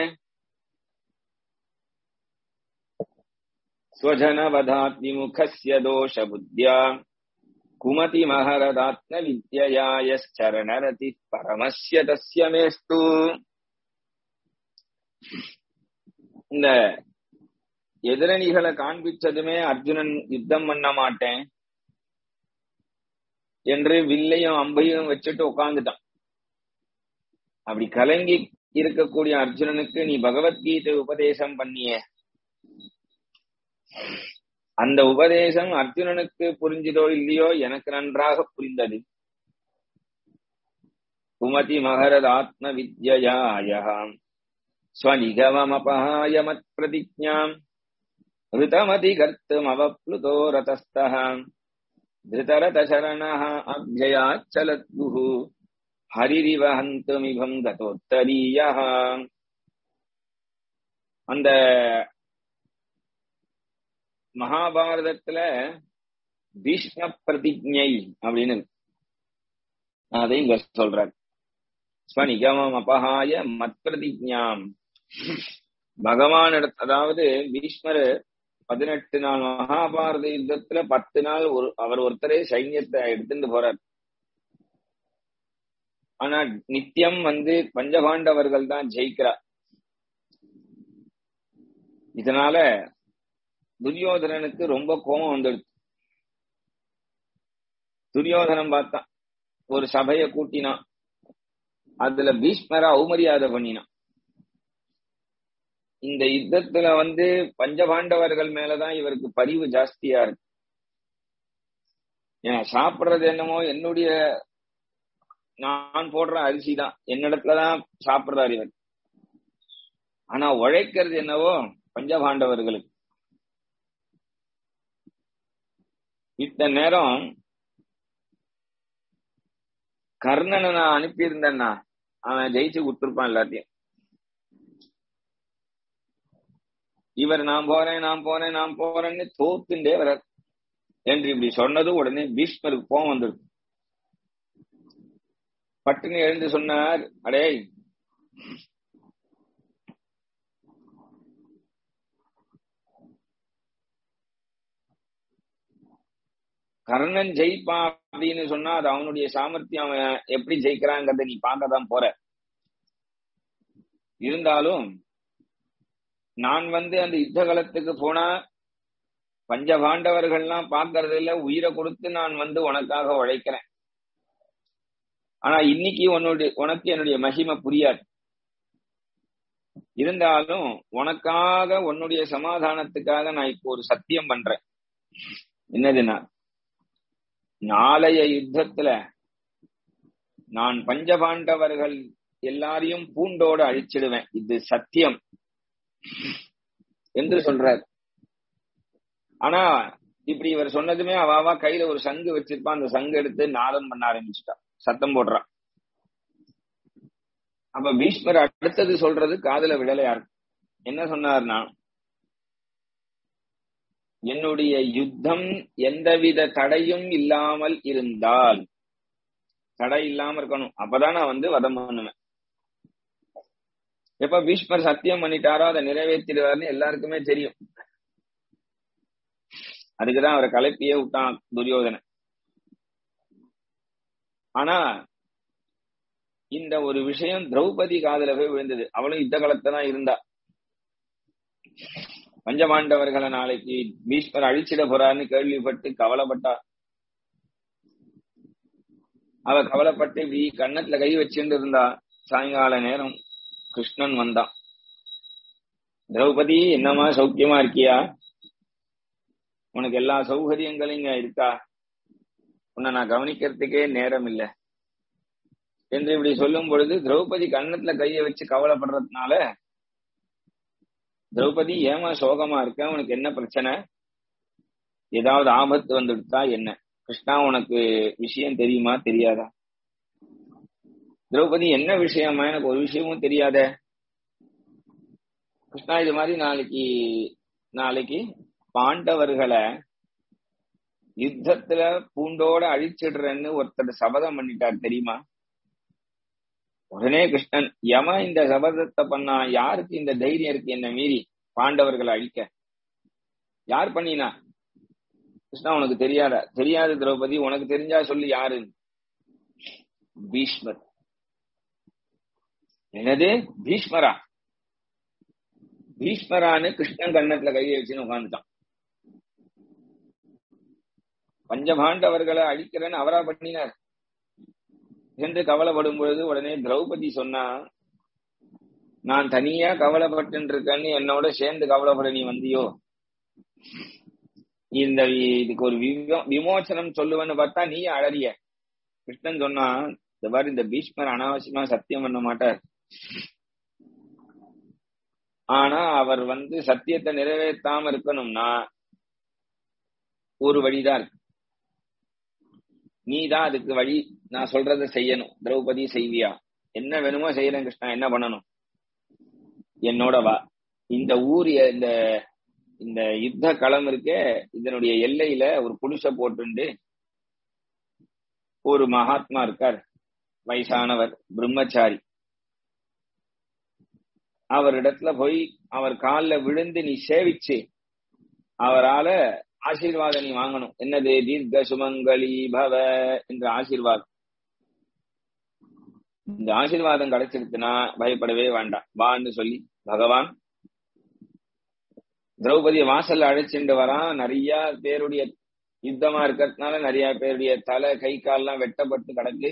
स्वजनवधात्विमुखस्य दोषबुद्ध्या कुमति महरदात्मविद्यया यश्चरणरतिः परमस्य तस्य मेस्तु இந்த எதிரணிகளை காண்பிச்சதுமே அர்ஜுனன் யுத்தம் பண்ண மாட்டேன் என்று வில்லையும் அம்பையும் வச்சுட்டு உட்கார்ந்துட்டான் அப்படி கலங்கி இருக்கக்கூடிய அர்ஜுனனுக்கு நீ பகவத்கீதை உபதேசம் பண்ணிய அந்த உபதேசம் அர்ஜுனனுக்கு புரிஞ்சதோ இல்லையோ எனக்கு நன்றாக புரிந்தது குமதி மகரத் ஆத்ம வித்யாயாம் ஸ்வநிகமபகாய மத் பிரதிஜாம் ऋतमति कर्तुमवप्लुतो रतस्तः धृतरतशरणः अभ्ययाच्चलद्गुः ஹரிரிவ ஹந்துமிபம் கதோத்தரீயா அந்த மகாபாரதத்துல பீஷ்ம பிரதிஜை அப்படின்னு இருக்கு. அதை இங்க சொல்றார் ஸ்வநிகமம் அபகாய மத் பிரதிஜாம் பகவான் அதாவது பீஷ்மர் பதினெட்டு நாள் மகாபாரத யுத்தத்துல பத்து நாள் ஒரு அவர் ஒருத்தரே சைன்யத்தை எடுத்துட்டு போறார் ஆனா நித்தியம் வந்து பஞ்சபாண்டவர்கள் தான் ஜெயிக்கிறார் இதனால துரியோதனனுக்கு ரொம்ப கோபம் வந்துடுது துரியோதனன் பார்த்தான் ஒரு சபைய கூட்டினான் அதுல பீஷ்மரை அவமரியாதை பண்ணினான் இந்த யுத்தத்துல வந்து பஞ்சபாண்டவர்கள் மேலதான் இவருக்கு பரிவு ஜாஸ்தியா இருக்கு ஏன்னா சாப்பிடுறது என்னமோ என்னுடைய நான் போடுற அரிசி தான் என்னிடத்துலதான் சாப்பிடுறாரு இவர் ஆனா உழைக்கிறது என்னவோ பஞ்சபாண்டவர்களுக்கு இத்தனை நேரம் கர்ணனை நான் அனுப்பியிருந்தேன்னா அவன் ஜெயிச்சு கொடுத்துருப்பான் எல்லாத்தையும் இவர் நான் போறேன் நான் போறேன் நான் போறேன்னு தோத்துண்டே வர என்று இப்படி சொன்னது உடனே பீஷ்மருக்கு கோவம் வந்துருக்கு பட்டுன்னு எழுந்து சொன்னார் அடே கர்ணன் ஜெயிப்பான் அப்படின்னு சொன்னா அது அவனுடைய சாமர்த்தியம் அவன் எப்படி ஜெயிக்கிறாங்கிறத நீ பார்க்கதான் போற இருந்தாலும் நான் வந்து அந்த யுத்த காலத்துக்கு போனா பஞ்ச பாண்டவர்கள்லாம் பாக்குறது இல்ல உயிரை கொடுத்து நான் வந்து உனக்காக உழைக்கிறேன் ஆனா இன்னைக்கு உன்னுடைய உனக்கு என்னுடைய மகிமை புரியாது இருந்தாலும் உனக்காக உன்னுடைய சமாதானத்துக்காக நான் இப்போ ஒரு சத்தியம் பண்றேன் என்னதுன்னா நாளைய யுத்தத்துல நான் பஞ்சபாண்டவர்கள் எல்லாரையும் பூண்டோடு அழிச்சிடுவேன் இது சத்தியம் என்று சொல்றார் ஆனா இப்படி இவர் சொன்னதுமே அவாவா கையில ஒரு சங்கு வச்சிருப்பான் அந்த சங்கு எடுத்து நாதம் பண்ண ஆரம்பிச்சுட்டா சத்தம் போடுறான் அப்ப பீஷ்மர் அடுத்தது சொல்றது காதல விடலையா இருக்கு என்ன சொன்னார்னா என்னுடைய யுத்தம் எந்தவித தடையும் இல்லாமல் இருந்தால் தடை இல்லாம இருக்கணும் அப்பதான் நான் வந்து வதம் பண்ணுவேன் எப்ப பீஷ்மர் சத்தியம் பண்ணிட்டாரோ அதை நிறைவேற்றிடுவார்னு எல்லாருக்குமே தெரியும் அதுக்குதான் அவரை கலப்பியே விட்டான் துரியோதனை ஆனா இந்த ஒரு விஷயம் திரௌபதி காதல போய் விழுந்தது அவளும் யுத்த காலத்தை தான் இருந்தா பஞ்சபாண்டவர்களை நாளைக்கு பீஷ்மர் அழிச்சிட போறான்னு கேள்விப்பட்டு கவலைப்பட்டா அவ கவலைப்பட்டு இப்படி கன்னத்துல கை வச்சுட்டு இருந்தா சாயங்கால நேரம் கிருஷ்ணன் வந்தான் திரௌபதி என்னமா சௌக்கியமா இருக்கியா உனக்கு எல்லா சௌகரியங்களும் இங்க இருக்கா உன்னை நான் கவனிக்கிறதுக்கே நேரம் இல்ல என்று இப்படி சொல்லும் பொழுது திரௌபதி கன்னத்துல கைய வச்சு கவலைப்படுறதுனால திரௌபதி ஏமா சோகமா இருக்க உனக்கு என்ன பிரச்சனை ஏதாவது ஆபத்து வந்துடுதா என்ன கிருஷ்ணா உனக்கு விஷயம் தெரியுமா தெரியாதா திரௌபதி என்ன விஷயமா எனக்கு ஒரு விஷயமும் தெரியாத கிருஷ்ணா இது மாதிரி நாளைக்கு நாளைக்கு பாண்டவர்களை யுத்தத்துல பூண்டோட அழிச்சிடுறேன்னு ஒருத்தர் சபதம் பண்ணிட்டார் தெரியுமா உடனே கிருஷ்ணன் யம இந்த சபதத்தை பண்ணா யாருக்கு இந்த தைரியம் இருக்கு என்ன மீறி பாண்டவர்களை அழிக்க யார் பண்ணினா கிருஷ்ணா உனக்கு தெரியாத தெரியாது திரௌபதி உனக்கு தெரிஞ்சா சொல்லி யாரு பீஷ்மர் என்னது பீஷ்மரா பீஷ்மரான்னு கிருஷ்ணன் கண்ணத்துல கையை வச்சுன்னு உட்காந்துட்டான் பஞ்சபாண்டவர்களை அழிக்கிறேன்னு அவரா பண்ணினார் என்று கவலைப்படும் பொழுது உடனே திரௌபதி சொன்னா நான் தனியா கவலைப்பட்டு இருக்கேன்னு என்னோட சேர்ந்து கவலைப்பட நீ வந்தியோ இந்த இதுக்கு ஒரு விமோசனம் சொல்லுவேன்னு பார்த்தா நீ அழறிய கிருஷ்ணன் சொன்னா இந்த மாதிரி இந்த பீஷ்மர் அனாவசியமா சத்தியம் பண்ண மாட்டார் ஆனா அவர் வந்து சத்தியத்தை நிறைவேற்றாம இருக்கணும்னா ஒரு வழிதான் இருக்கு நீ தான் அதுக்கு வழி நான் சொல்றத செய்யணும் திரௌபதி செய்வியா என்ன வேணுமோ செய்யறேன் கிருஷ்ணா என்ன பண்ணணும் என்னோட வா இந்த ஊர் இந்த இந்த யுத்த களம் இருக்கே இதனுடைய எல்லையில ஒரு குடிச போட்டுண்டு ஒரு மகாத்மா இருக்கார் வயசானவர் பிரம்மச்சாரி அவரிடத்துல போய் அவர் காலில் விழுந்து நீ சேவிச்சு அவரால ஆசீர்வாதம் நீ வாங்கணும் என்னது தீர்க்க சுமங்கலி பவ என்ற ஆசீர்வாதம் இந்த ஆசீர்வாதம் கிடைச்சிருச்சுன்னா பயப்படவே வேண்டாம் வான்னு சொல்லி பகவான் திரௌபதி வாசல்ல அழைச்சிட்டு வரான் நிறைய பேருடைய யுத்தமா இருக்கிறதுனால நிறைய பேருடைய தலை கை கால்லாம் வெட்டப்பட்டு கிடக்கு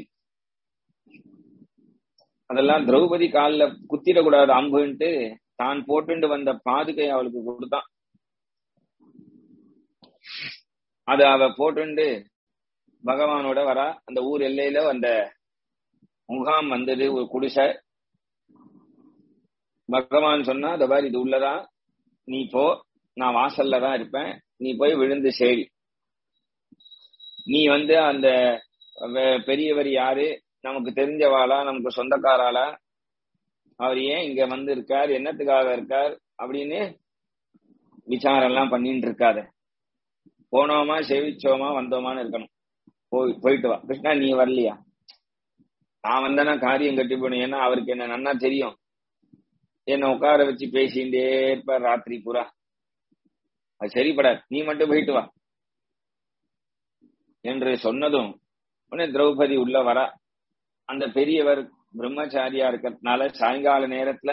அதெல்லாம் திரௌபதி காலில் குத்திடக்கூடாது அம்புன்ட்டு தான் போட்டுண்டு வந்த பாதுகை அவளுக்கு கொடுத்தான் அத அவ போட்டுண்டு பகவானோட வரா அந்த ஊர் எல்லையில அந்த முகாம் வந்தது ஒரு குடிசை பகவான் சொன்னா இந்த மாதிரி இது உள்ளதான் நீ போ நான் வாசல்ல தான் இருப்பேன் நீ போய் விழுந்து சேவி நீ வந்து அந்த பெரியவர் யாரு நமக்கு தெரிஞ்சவாளா நமக்கு சொந்தக்காராளா அவர் ஏன் இங்க வந்து இருக்கார் என்னத்துக்காக இருக்கார் அப்படின்னு விசாரம் எல்லாம் பண்ணிட்டு இருக்காத போனோமா சேவிச்சோமா வந்தோமான்னு இருக்கணும் போய் போயிட்டு வா கிருஷ்ணா நீ வரலையா நான் வந்தேன்னா காரியம் கட்டி போனேன் ஏன்னா அவருக்கு என்ன நன்னா தெரியும் என்ன உட்கார வச்சு பேசிட்டே இருப்பார் ராத்திரி பூரா அது சரிப்படாது நீ மட்டும் போயிட்டு வா என்று சொன்னதும் உடனே திரௌபதி உள்ள வரா அந்த பெரியவர் பிரம்மச்சாரியா இருக்கிறதுனால சாயங்கால நேரத்துல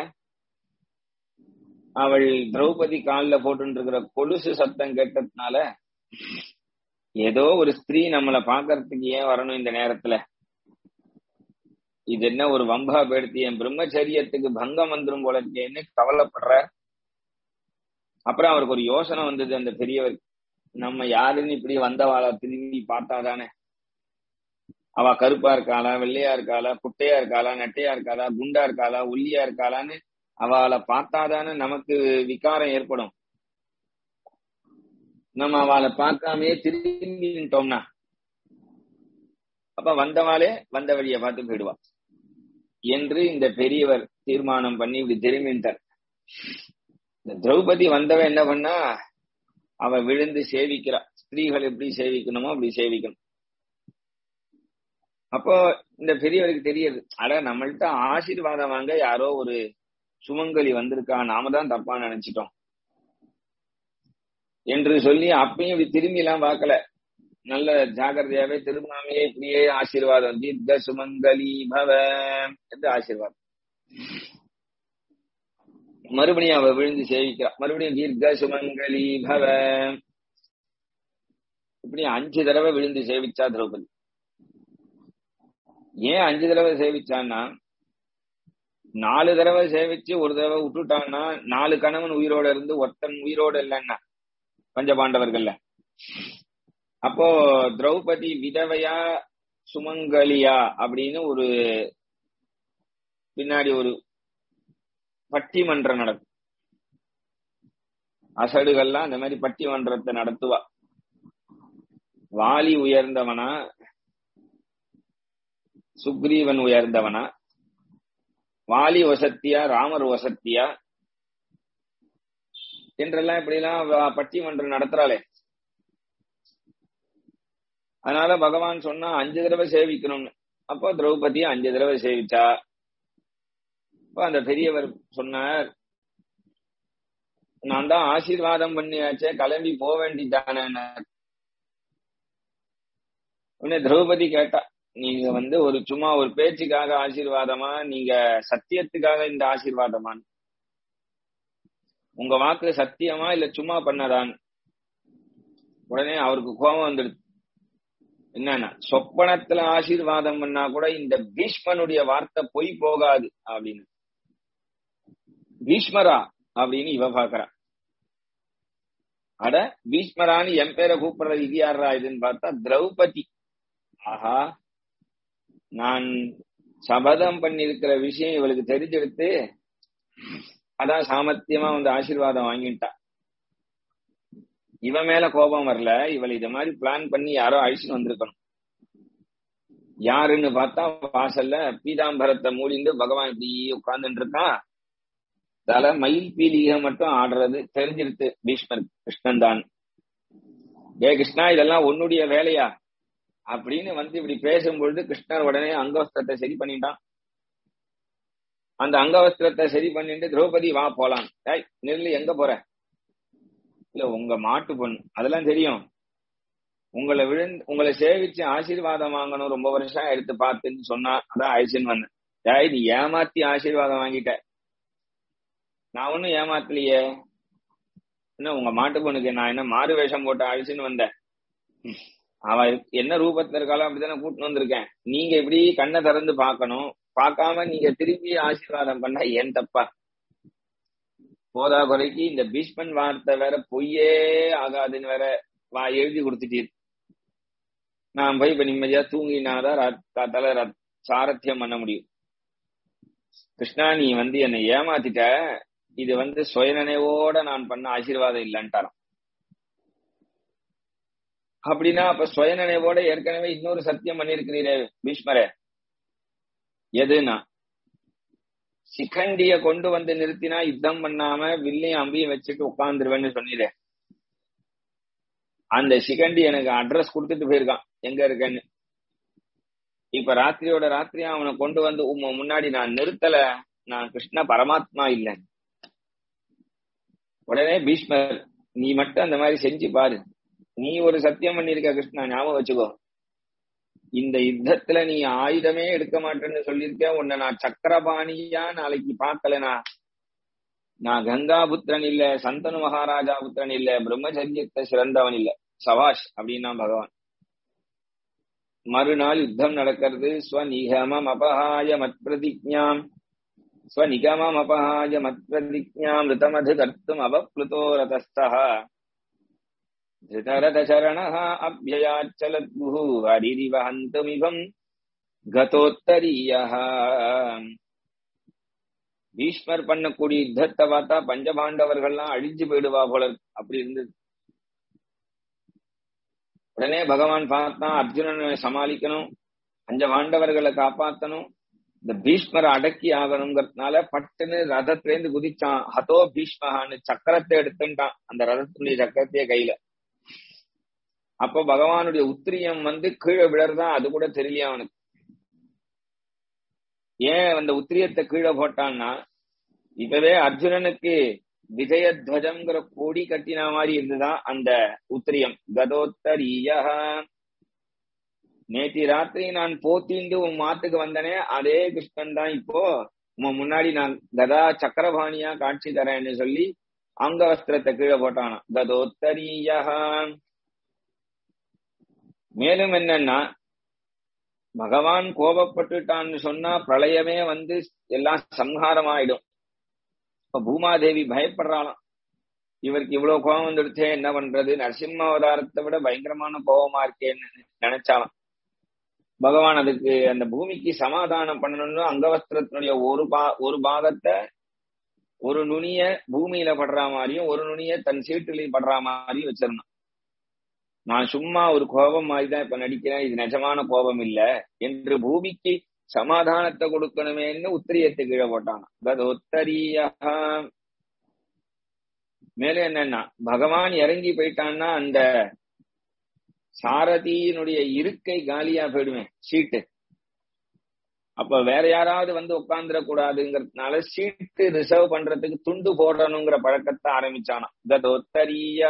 அவள் திரௌபதி காலில் போட்டு இருக்கிற கொலுசு சத்தம் கேட்டதுனால ஏதோ ஒரு ஸ்திரீ நம்மளை பாக்குறதுக்கு ஏன் வரணும் இந்த நேரத்துல இது என்ன ஒரு வம்பா பேடுத்தி என் பிரம்மச்சரியத்துக்கு பங்கம் வந்துடும் போல இருக்கேன்னு கவலைப்படுற அப்புறம் அவருக்கு ஒரு யோசனை வந்தது அந்த பெரியவர் நம்ம யாருன்னு இப்படி வந்தவாளா திரும்பி பார்த்தாதானே அவ கருப்பா இருக்காளா வெள்ளையா இருக்காளா குட்டையா இருக்காளா நெட்டையா இருக்காளா குண்டா இருக்காளா ஒல்லியா இருக்காளான்னு அவளை பார்த்தாதானே நமக்கு விகாரம் ஏற்படும் நம்ம அவளை பார்க்காமே திரும்பிட்டோம்னா அப்ப வந்தவாளே வந்த வழியை பார்த்து போயிடுவா என்று இந்த பெரியவர் தீர்மானம் பண்ணி இப்படி திரும்பிட்டார் இந்த திரௌபதி வந்தவ என்ன பண்ணா அவ விழுந்து சேவிக்கிறா ஸ்திரீகள் எப்படி சேவிக்கணுமோ அப்படி சேவிக்கணும் அப்போ இந்த பெரியவருக்கு தெரியுது அட நம்மள்ட்ட ஆசீர்வாதம் வாங்க யாரோ ஒரு சுமங்கலி வந்திருக்கா நாம தான் தப்பா நினைச்சிட்டோம் என்று சொல்லி அப்பயும் இப்படி திரும்பி எல்லாம் பார்க்கல நல்ல ஜாகிரதையாவே திரும்பாமே இப்படியே ஆசீர்வாதம் தீர்க்க சுமங்கலி பவ என்று ஆசீர்வாதம் மறுபடியும் அவ விழுந்து சேவிக்கிறா மறுபடியும் தீர்க்க சுமங்கலி பவ இப்படி அஞ்சு தடவை விழுந்து சேவிச்சா திரௌபதி ஏன் அஞ்சு தடவை சேவிச்சான்னா நாலு தடவை சேவிச்சு ஒரு தடவை விட்டுட்டான்னா நாலு கணவன் உயிரோட இருந்து ஒருத்தன் உயிரோட இல்லைன்னா பஞ்சபாண்டவர்கள்ல அப்போ திரௌபதி விதவையா சுமங்கலியா அப்படின்னு ஒரு பின்னாடி ஒரு பட்டிமன்றம் நடக்கும் அசடுகள்லாம் இந்த மாதிரி பட்டிமன்றத்தை நடத்துவா வாலி உயர்ந்தவனா சுக்ரீவன் உயர்ந்தவனா வாலி வசத்தியா ராமர் வசத்தியா என்றெல்லாம் இப்படி எல்லாம் பட்டிமன்றம் நடத்துறாளே அதனால பகவான் சொன்னா அஞ்சு தடவை சேவிக்கணும்னு அப்போ திரௌபதி அஞ்சு தடவை சேவிச்சா அப்ப அந்த பெரியவர் சொன்னார் நான் தான் ஆசீர்வாதம் பண்ணியாச்சே கிளம்பி போக வேண்டிதானே உடனே திரௌபதி கேட்டா நீங்க வந்து ஒரு சும்மா ஒரு பேச்சுக்காக ஆசீர்வாதமா நீங்க சத்தியத்துக்காக இந்த ஆசீர்வாதமா உங்க வாக்கு சத்தியமா இல்ல சும்மா பண்ணதான் உடனே அவருக்கு கோபம் வந்துடுது என்னன்னா சொப்பனத்துல ஆசீர்வாதம் பண்ணா கூட இந்த பீஷ்மனுடைய வார்த்தை பொய் போகாது அப்படின்னு பீஷ்மரா அப்படின்னு இவ பாக்குறா அட பீஷ்மரான்னு என் பேரை கூப்பிடுறது இது யாரா இதுன்னு பார்த்தா திரௌபதி ஆஹா நான் சபதம் பண்ணிருக்கிற விஷயம் இவளுக்கு தெரிஞ்செடுத்து அதான் சாமர்த்தியமா வந்து ஆசீர்வாதம் வாங்கிட்டா இவன் மேல கோபம் வரல இவள் இத மாதிரி பிளான் பண்ணி யாரோ அழிச்சுன்னு வந்திருக்கணும் யாருன்னு பார்த்தா வாசல்ல பீதாம்பரத்தை மூடிண்டு பகவான் இப்படி உட்கார்ந்துட்டு இருக்கான் தல மயில் பீலிகை மட்டும் ஆடுறது தெரிஞ்சிருத்து பீஷ்மர் கிருஷ்ணன் தான் ஏ கிருஷ்ணா இதெல்லாம் உன்னுடைய வேலையா அப்படின்னு வந்து இப்படி பேசும்பொழுது கிருஷ்ணர் உடனே அங்கவஸ்திரத்தை சரி பண்ணிட்டான் அந்த அங்கவஸ்திரத்தை சரி பண்ணிட்டு திரௌபதி வா போலாம் ஏய் நெல்லு எங்க போற இல்ல உங்க மாட்டு பொண்ணு அதெல்லாம் தெரியும் உங்களை விழுந்து உங்களை சேவிச்சு ஆசீர்வாதம் வாங்கணும் ரொம்ப வருஷம் எடுத்து பார்த்துன்னு சொன்னா அதான் அழிச்சுன்னு வந்தேன் ஏய் நீ ஏமாத்தி ஆசீர்வாதம் வாங்கிட்ட நான் ஒன்னும் ஏமாத்தலையே என்ன உங்க மாட்டு பொண்ணுக்கு நான் என்ன மாறு வேஷம் போட்டு அழிச்சுன்னு வந்தேன் அவ என்ன ரூபத்துல இருக்காளோ அப்படித்தானே கூட்டின்னு வந்திருக்கேன் நீங்க இப்படி கண்ணை திறந்து பார்க்கணும் பார்க்காம நீங்க திருப்பி ஆசீர்வாதம் பண்ணா ஏன் தப்பா போதா குறைக்கு இந்த பீஷ்மன் வார்த்தை வேற பொய்யே ஆகாதுன்னு வேற வா எழுதி கொடுத்துட்டீர் நான் போய் இப்ப நிம்மதியா தூங்கினாதான் காத்தால சாரத்தியம் பண்ண முடியும் கிருஷ்ணா நீ வந்து என்னை ஏமாத்திட்ட இது வந்து சுயநினைவோட நான் பண்ண ஆசீர்வாதம் இல்லைன்ட்டாராம் அப்படின்னா அப்ப சுயநினைவோட ஏற்கனவே இன்னொரு சத்தியம் பண்ணிருக்கிறீரே பீஷ்மரே எதுனா சிகண்டிய கொண்டு வந்து நிறுத்தினா யுத்தம் பண்ணாம வில்லையும் அம்பியும் வச்சுட்டு உட்காந்துருவேன்னு சொன்னீரே அந்த சிகண்டி எனக்கு அட்ரஸ் கொடுத்துட்டு போயிருக்கான் எங்க இருக்கேன்னு இப்ப ராத்திரியோட ராத்திரியா அவனை கொண்டு வந்து உம்ம முன்னாடி நான் நிறுத்தல நான் கிருஷ்ண பரமாத்மா இல்ல உடனே பீஷ்மர் நீ மட்டும் அந்த மாதிரி செஞ்சு பாரு நீ ஒரு சத்தியம் பண்ணிருக்க கிருஷ்ணா ஞாபகம் வச்சுக்கோ இந்த யுத்தத்துல நீ ஆயுதமே எடுக்க மாட்டேன்னு சொல்லியிருக்க உன்னை நான் சக்கரபாணியா நாளைக்கு பார்க்கலனா நான் கங்கா புத்திரன் இல்ல சந்தனு மகாராஜா புத்திரன் இல்ல பிரம்மச்சரியத்தை சிறந்தவன் இல்ல சவாஷ் அப்படின்னா பகவான் மறுநாள் யுத்தம் நடக்கிறது ஸ்வநிகமம் அபஹாய மத் பிரதிஜாம் ஸ்வநிகமம் அபஹாய மத் பிரதிஜாம் ரிதமது கர்த்தும் அவப்ளுதோ ரதஸ்தः धृतरथचरणः अभ्ययाच्चलद्भुः हरिरिवहन्तुमिभम् கதோத்தரியः பீஷ்மர் பண்ணக்கூடிய யுத்தத்தை பார்த்தா பஞ்சபாண்டவர்கள்லாம் அழிஞ்சு போயிடுவா போல அப்படி இருந்தது உடனே பகவான் பார்த்தா அர்ஜுனனை சமாளிக்கணும் பஞ்ச பாண்டவர்களை காப்பாத்தணும் இந்த பீஷ்மரை அடக்கி ஆகணுங்கிறதுனால பட்டுன்னு ரதத்திலேருந்து குதிச்சான் ஹதோ பீஷ்மகான்னு சக்கரத்தை எடுத்துட்டான் அந்த ரதத்துடைய சக்கரத்தையே கையில அப்ப பகவானுடைய உத்திரியம் வந்து கீழே விழறதா அது கூட தெரியலையா அவனுக்கு ஏன் அந்த உத்திரியத்தை கீழே போட்டான்னா இப்பவே அர்ஜுனனுக்கு விஜயத்வஜம்ங்கிற கொடி கட்டின மாதிரி இருந்துதான் அந்த உத்திரியம் கதோத்தரிய நேத்தி ராத்திரி நான் போத்திண்டு உன் மாத்துக்கு வந்தனே அதே கிருஷ்ணன் தான் இப்போ உன் முன்னாடி நான் கதா சக்கரபாணியா காட்சி தரேன்னு சொல்லி அங்க வஸ்திரத்தை கீழே போட்டானா கதோத்தரிய மேலும் என்னன்னா பகவான் கோபப்பட்டுட்டான்னு சொன்னா பிரளயமே வந்து எல்லாம் சம்ஹாரம் ஆயிடும் இப்ப பூமாதேவி பயப்படுறாளாம் இவருக்கு இவ்வளவு கோபம் வந்துடுச்சே என்ன பண்றது நரசிம்ம அவதாரத்தை விட பயங்கரமான கோபமா இருக்கேன்னு நினைச்சாலாம் பகவான் அதுக்கு அந்த பூமிக்கு சமாதானம் பண்ணணும்னு அங்கவஸ்திரத்தினுடைய ஒரு பா ஒரு பாகத்தை ஒரு நுனிய பூமியில படுற மாதிரியும் ஒரு நுனிய தன் சீட்டுலையும் படுற மாதிரியும் வச்சிருந்தான் நான் சும்மா ஒரு கோபம் மாதிரிதான் இப்ப நடிக்கிறேன் இது நிஜமான கோபம் இல்ல என்று பூமிக்கு சமாதானத்தை கொடுக்கணுமேன்னு உத்திரியத்தை கீழே போட்டான் கதோத்தரிய மேலும் என்னன்னா பகவான் இறங்கி போயிட்டான்னா அந்த சாரதியினுடைய இருக்கை காலியா போயிடுவேன் சீட்டு அப்ப வேற யாராவது வந்து உட்கார்ந்துட கூடாதுங்கிறதுனால சீட்டு ரிசர்வ் பண்றதுக்கு துண்டு போடணுங்கிற பழக்கத்தை ஆரம்பிச்சானா கதோத்தரிய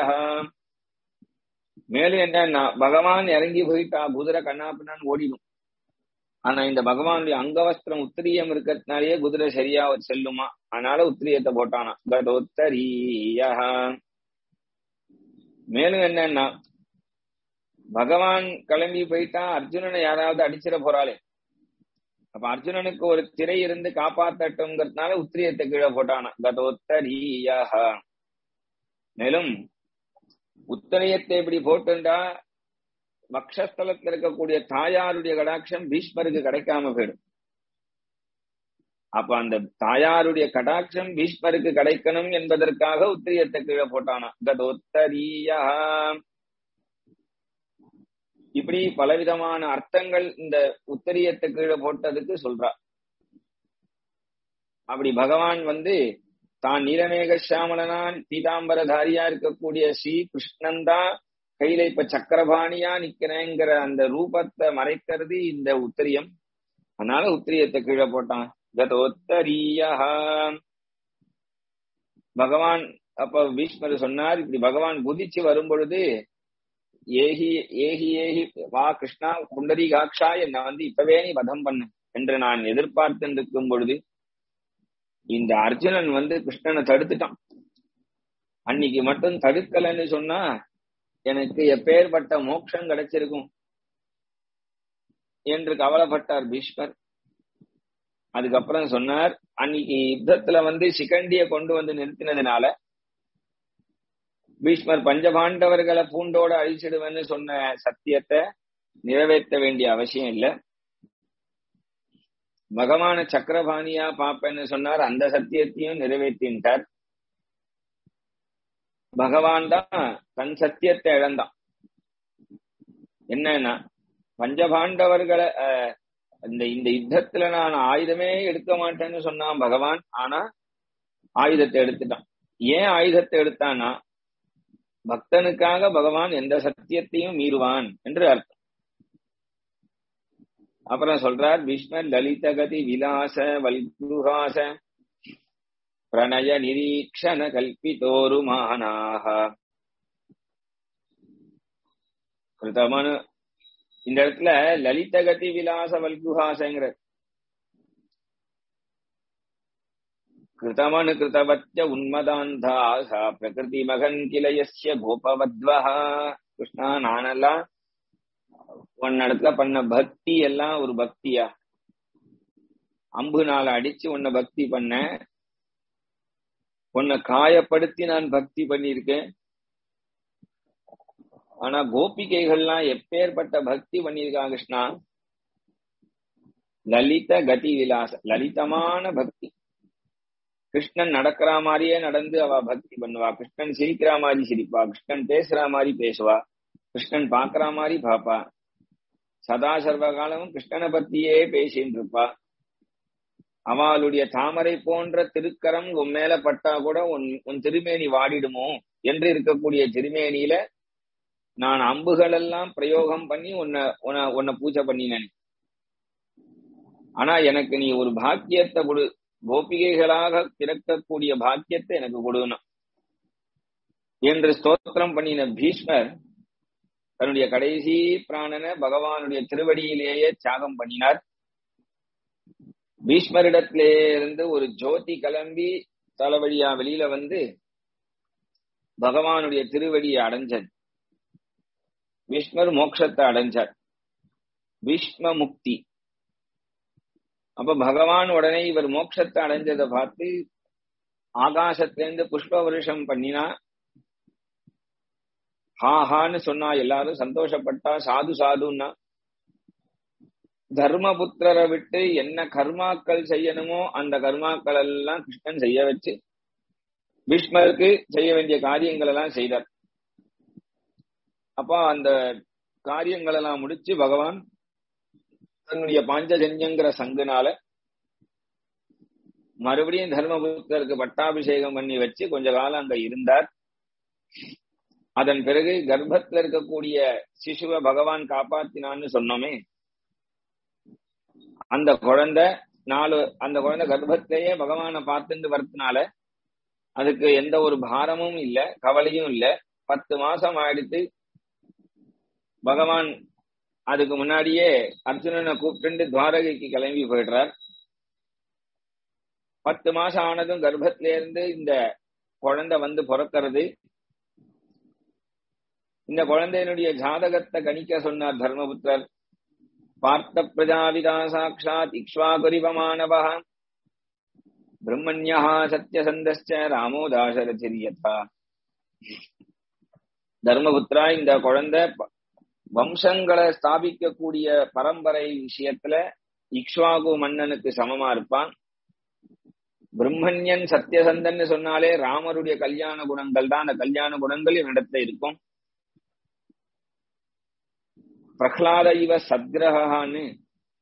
மேலும் என்னன்னா பகவான் இறங்கி போயிட்டா குதிரை கண்ணாப்பின்னான்னு ஓடிடும் ஆனா இந்த பகவானுடைய அங்கவஸ்திரம் உத்திரியம் இருக்கிறதுனாலயே குதிரை சரியா செல்லுமா அதனால உத்திரியத்தை போட்டானா கதோத்தரிய மேலும் என்னன்னா பகவான் கிளம்பி போயிட்டா அர்ஜுனனை யாராவது அடிச்சிட போறாளே அப்ப அர்ஜுனனுக்கு ஒரு திரை இருந்து காப்பாத்தட்டும்ங்கிறதுனால உத்திரியத்தை கீழே போட்டானா கதோத்தரிய மேலும் உத்தரையத்தை இப்படி போட்டுண்டா வக்ஷஸ்தலத்துல இருக்கக்கூடிய தாயாருடைய கடாட்சம் பீஷ்மருக்கு கிடைக்காம போயிடும் அப்ப அந்த தாயாருடைய கடாட்சம் பீஷ்மருக்கு கிடைக்கணும் என்பதற்காக உத்திரியத்தை கீழே போட்டானா கதோத்தரிய இப்படி பலவிதமான அர்த்தங்கள் இந்த உத்தரியத்தை கீழே போட்டதுக்கு சொல்றா அப்படி பகவான் வந்து தான் நீலமேக சாமலனான் பீதாம்பரதாரியா இருக்கக்கூடிய ஸ்ரீ கிருஷ்ணன் தான் கையில இப்ப சக்கரபாணியா நிக்கிறேங்கிற அந்த ரூபத்தை மறைக்கிறது இந்த உத்திரியம் அதனால உத்திரியத்தை கீழே போட்டான் கதோத்தரீயா பகவான் அப்ப பீஷ்மர் சொன்னார் இப்படி பகவான் குதிச்சு வரும் பொழுது ஏகி ஏகி ஏகி வா கிருஷ்ணா புண்டரீகாட்சா என்னை வந்து இப்பவே நீ வதம் பண்ணு என்று நான் எதிர்பார்த்து இருக்கும் பொழுது இந்த அர்ஜுனன் வந்து கிருஷ்ணனை தடுத்துட்டான் அன்னைக்கு மட்டும் தடுக்கலன்னு சொன்னா எனக்கு எப்பேற்பட்ட மோட்சம் கிடைச்சிருக்கும் என்று கவலைப்பட்டார் பீஷ்மர் அதுக்கப்புறம் சொன்னார் அன்னைக்கு யுத்தத்துல வந்து சிகண்டிய கொண்டு வந்து நிறுத்தினதுனால பீஷ்மர் பஞ்சபாண்டவர்களை பூண்டோட அழிச்சிடுவேன்னு சொன்ன சத்தியத்தை நிறைவேற்ற வேண்டிய அவசியம் இல்ல பகவான சக்கரபாணியா பாப்பேன்னு சொன்னார் அந்த சத்தியத்தையும் நிறைவேற்றின்றார் பகவான் தான் தன் சத்தியத்தை இழந்தான் என்னன்னா பஞ்சபாண்டவர்களை இந்த இந்த யுத்தத்துல நான் ஆயுதமே எடுக்க மாட்டேன்னு சொன்னான் பகவான் ஆனா ஆயுதத்தை எடுத்துட்டான் ஏன் ஆயுதத்தை எடுத்தானா பக்தனுக்காக பகவான் எந்த சத்தியத்தையும் மீறுவான் என்று அர்த்தம் அப்புறம் சொல்றார் பீஷ்மர் லலிதகதி விலாச வல்குஹாச பிரணய நிரீக்ஷண கல்பிதோருமானாக கிருதமனு இந்த இடத்துல லலிதகதி விலாச வல்குஹாசங்கிற கிருதமனு கிருதவத்திய உன்மதாந்தாக பிரகிருதி மகன் கிளையஸ்ய கோபவத்வஹா கிருஷ்ணா நானெல்லாம் உன்னிடத்துல பண்ண பக்தி எல்லாம் ஒரு பக்தியா அம்பு நாள அடிச்சு உன்னை பக்தி பண்ண உன்னை காயப்படுத்தி நான் பக்தி பண்ணியிருக்கேன் ஆனா கோபிகைகள்லாம் எப்பேற்பட்ட பக்தி பண்ணியிருக்கா கிருஷ்ணா லலித கதி விலாச லலிதமான பக்தி கிருஷ்ணன் நடக்கிற மாதிரியே நடந்து அவ பக்தி பண்ணுவா கிருஷ்ணன் சிரிக்கிற மாதிரி சிரிப்பா கிருஷ்ணன் பேசுற மாதிரி பேசுவா கிருஷ்ணன் பாக்குற மாதிரி பாப்பா சதா சர்வ காலமும் கிருஷ்ணனை பத்தியே பேசின்னு இருப்பா அவளுடைய தாமரை போன்ற திருக்கரம் உன் மேல பட்டா கூட உன் உன் திருமேனி வாடிடுமோ என்று இருக்கக்கூடிய திருமேனியில நான் அம்புகள் எல்லாம் பிரயோகம் பண்ணி உன்னை உன்னை உன்னை பூஜை பண்ணினேன் ஆனா எனக்கு நீ ஒரு பாக்கியத்தை கொடு கோபிகைகளாக பிறக்கக்கூடிய பாக்கியத்தை எனக்கு கொடுக்கணும் என்று ஸ்தோத்திரம் பண்ணின பீஷ்மர் தன்னுடைய கடைசி பிராணனை பகவானுடைய திருவடியிலேயே தியாகம் பண்ணினார் பீஷ்மரிடத்திலே இருந்து ஒரு ஜோதி கிளம்பி தலைவழியா வெளியில வந்து பகவானுடைய திருவடியை அடைஞ்சது பீஷ்மர் மோட்சத்தை அடைஞ்சார் பீஷ்ம முக்தி அப்ப பகவான் உடனே இவர் மோட்சத்தை அடைஞ்சதை பார்த்து ஆகாசத்திலிருந்து புஷ்ப வருஷம் பண்ணினா ஹாஹான்னு சொன்னா எல்லாரும் சந்தோஷப்பட்டா சாது சாதுன்னா தர்மபுத்திரரை விட்டு என்ன கர்மாக்கள் செய்யணுமோ அந்த கர்மாக்கள் எல்லாம் கிருஷ்ணன் செய்ய வச்சு பீஷ்மருக்கு செய்ய வேண்டிய காரியங்கள் எல்லாம் செய்தார் அப்ப அந்த காரியங்கள் எல்லாம் முடிச்சு பகவான் தன்னுடைய பாஞ்சஜன்யங்கிற சங்குனால மறுபடியும் தர்மபுத்தருக்கு பட்டாபிஷேகம் பண்ணி வச்சு கொஞ்ச காலம் அங்க இருந்தார் அதன் பிறகு கர்ப்பத்துல இருக்கக்கூடிய சிசுவை பகவான் காப்பாத்தினான்னு சொன்னோமே அந்த குழந்தை நாலு அந்த குழந்தை கர்ப்பத்திலேயே பகவானை பார்த்துட்டு வரதுனால அதுக்கு எந்த ஒரு பாரமும் இல்ல கவலையும் இல்ல பத்து மாசம் ஆயிடுத்து பகவான் அதுக்கு முன்னாடியே அர்ஜுனனை கூப்பிட்டு துவாரகைக்கு கிளம்பி போயிடுறார் பத்து மாசம் ஆனதும் கர்ப்பத்தில இருந்து இந்த குழந்தை வந்து பிறக்கிறது இந்த குழந்தையினுடைய ஜாதகத்தை கணிக்க சொன்னார் தர்மபுத்திரர் பார்த்த பிரஜாவிதா சாட்சாத் இக்ஷ்வாகுரிவமானவ பிரம்மண்யா சத்யசந்தஸ்ச ராமோ தாசரதிரியதா தர்மபுத்திரா இந்த குழந்தை வம்சங்களை ஸ்தாபிக்கக்கூடிய பரம்பரை விஷயத்துல இக்ஷ்வாகு மன்னனுக்கு சமமா இருப்பான் பிரம்மண்யன் சத்யசந்தன் சொன்னாலே ராமருடைய கல்யாண குணங்கள் தான் அந்த கல்யாண குணங்கள் என்னிடத்துல இருக்கும் பிரகலாத இவ சத்கிரகான்னு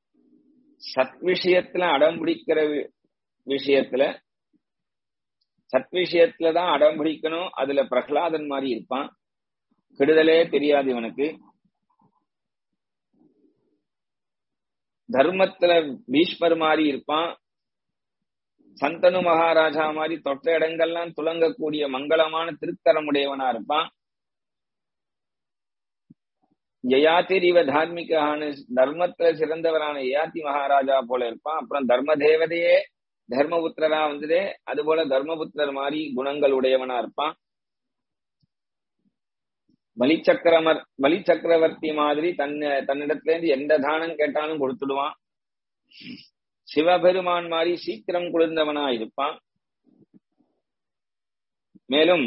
சத் விஷயத்துல அடம் பிடிக்கிற விஷயத்துல சத் விஷயத்துலதான் அடம் பிடிக்கணும் அதுல பிரகலாதன் மாதிரி இருப்பான் கெடுதலே தெரியாது இவனுக்கு தர்மத்துல பீஷ்மர் மாதிரி இருப்பான் சந்தனு மகாராஜா மாதிரி தொட்ட இடங்கள்லாம் துலங்கக்கூடிய மங்களமான திருக்கரமுடையவனா இருப்பான் ஜயாதிரிவ தார்மிகான தர்மத்துல சிறந்தவரான யயாதி மகாராஜா போல இருப்பான் அப்புறம் தர்ம தேவதையே தர்மபுத்திரரா வந்ததே அது போல தர்மபுத்திரர் மாதிரி குணங்கள் உடையவனா இருப்பான் பலி சக்கரமர் பலி சக்கரவர்த்தி மாதிரி தன்ன தன்னிடத்துல இருந்து எந்த தானம் கேட்டாலும் கொடுத்துடுவான் சிவபெருமான் மாதிரி சீக்கிரம் குளிர்ந்தவனா இருப்பான் மேலும்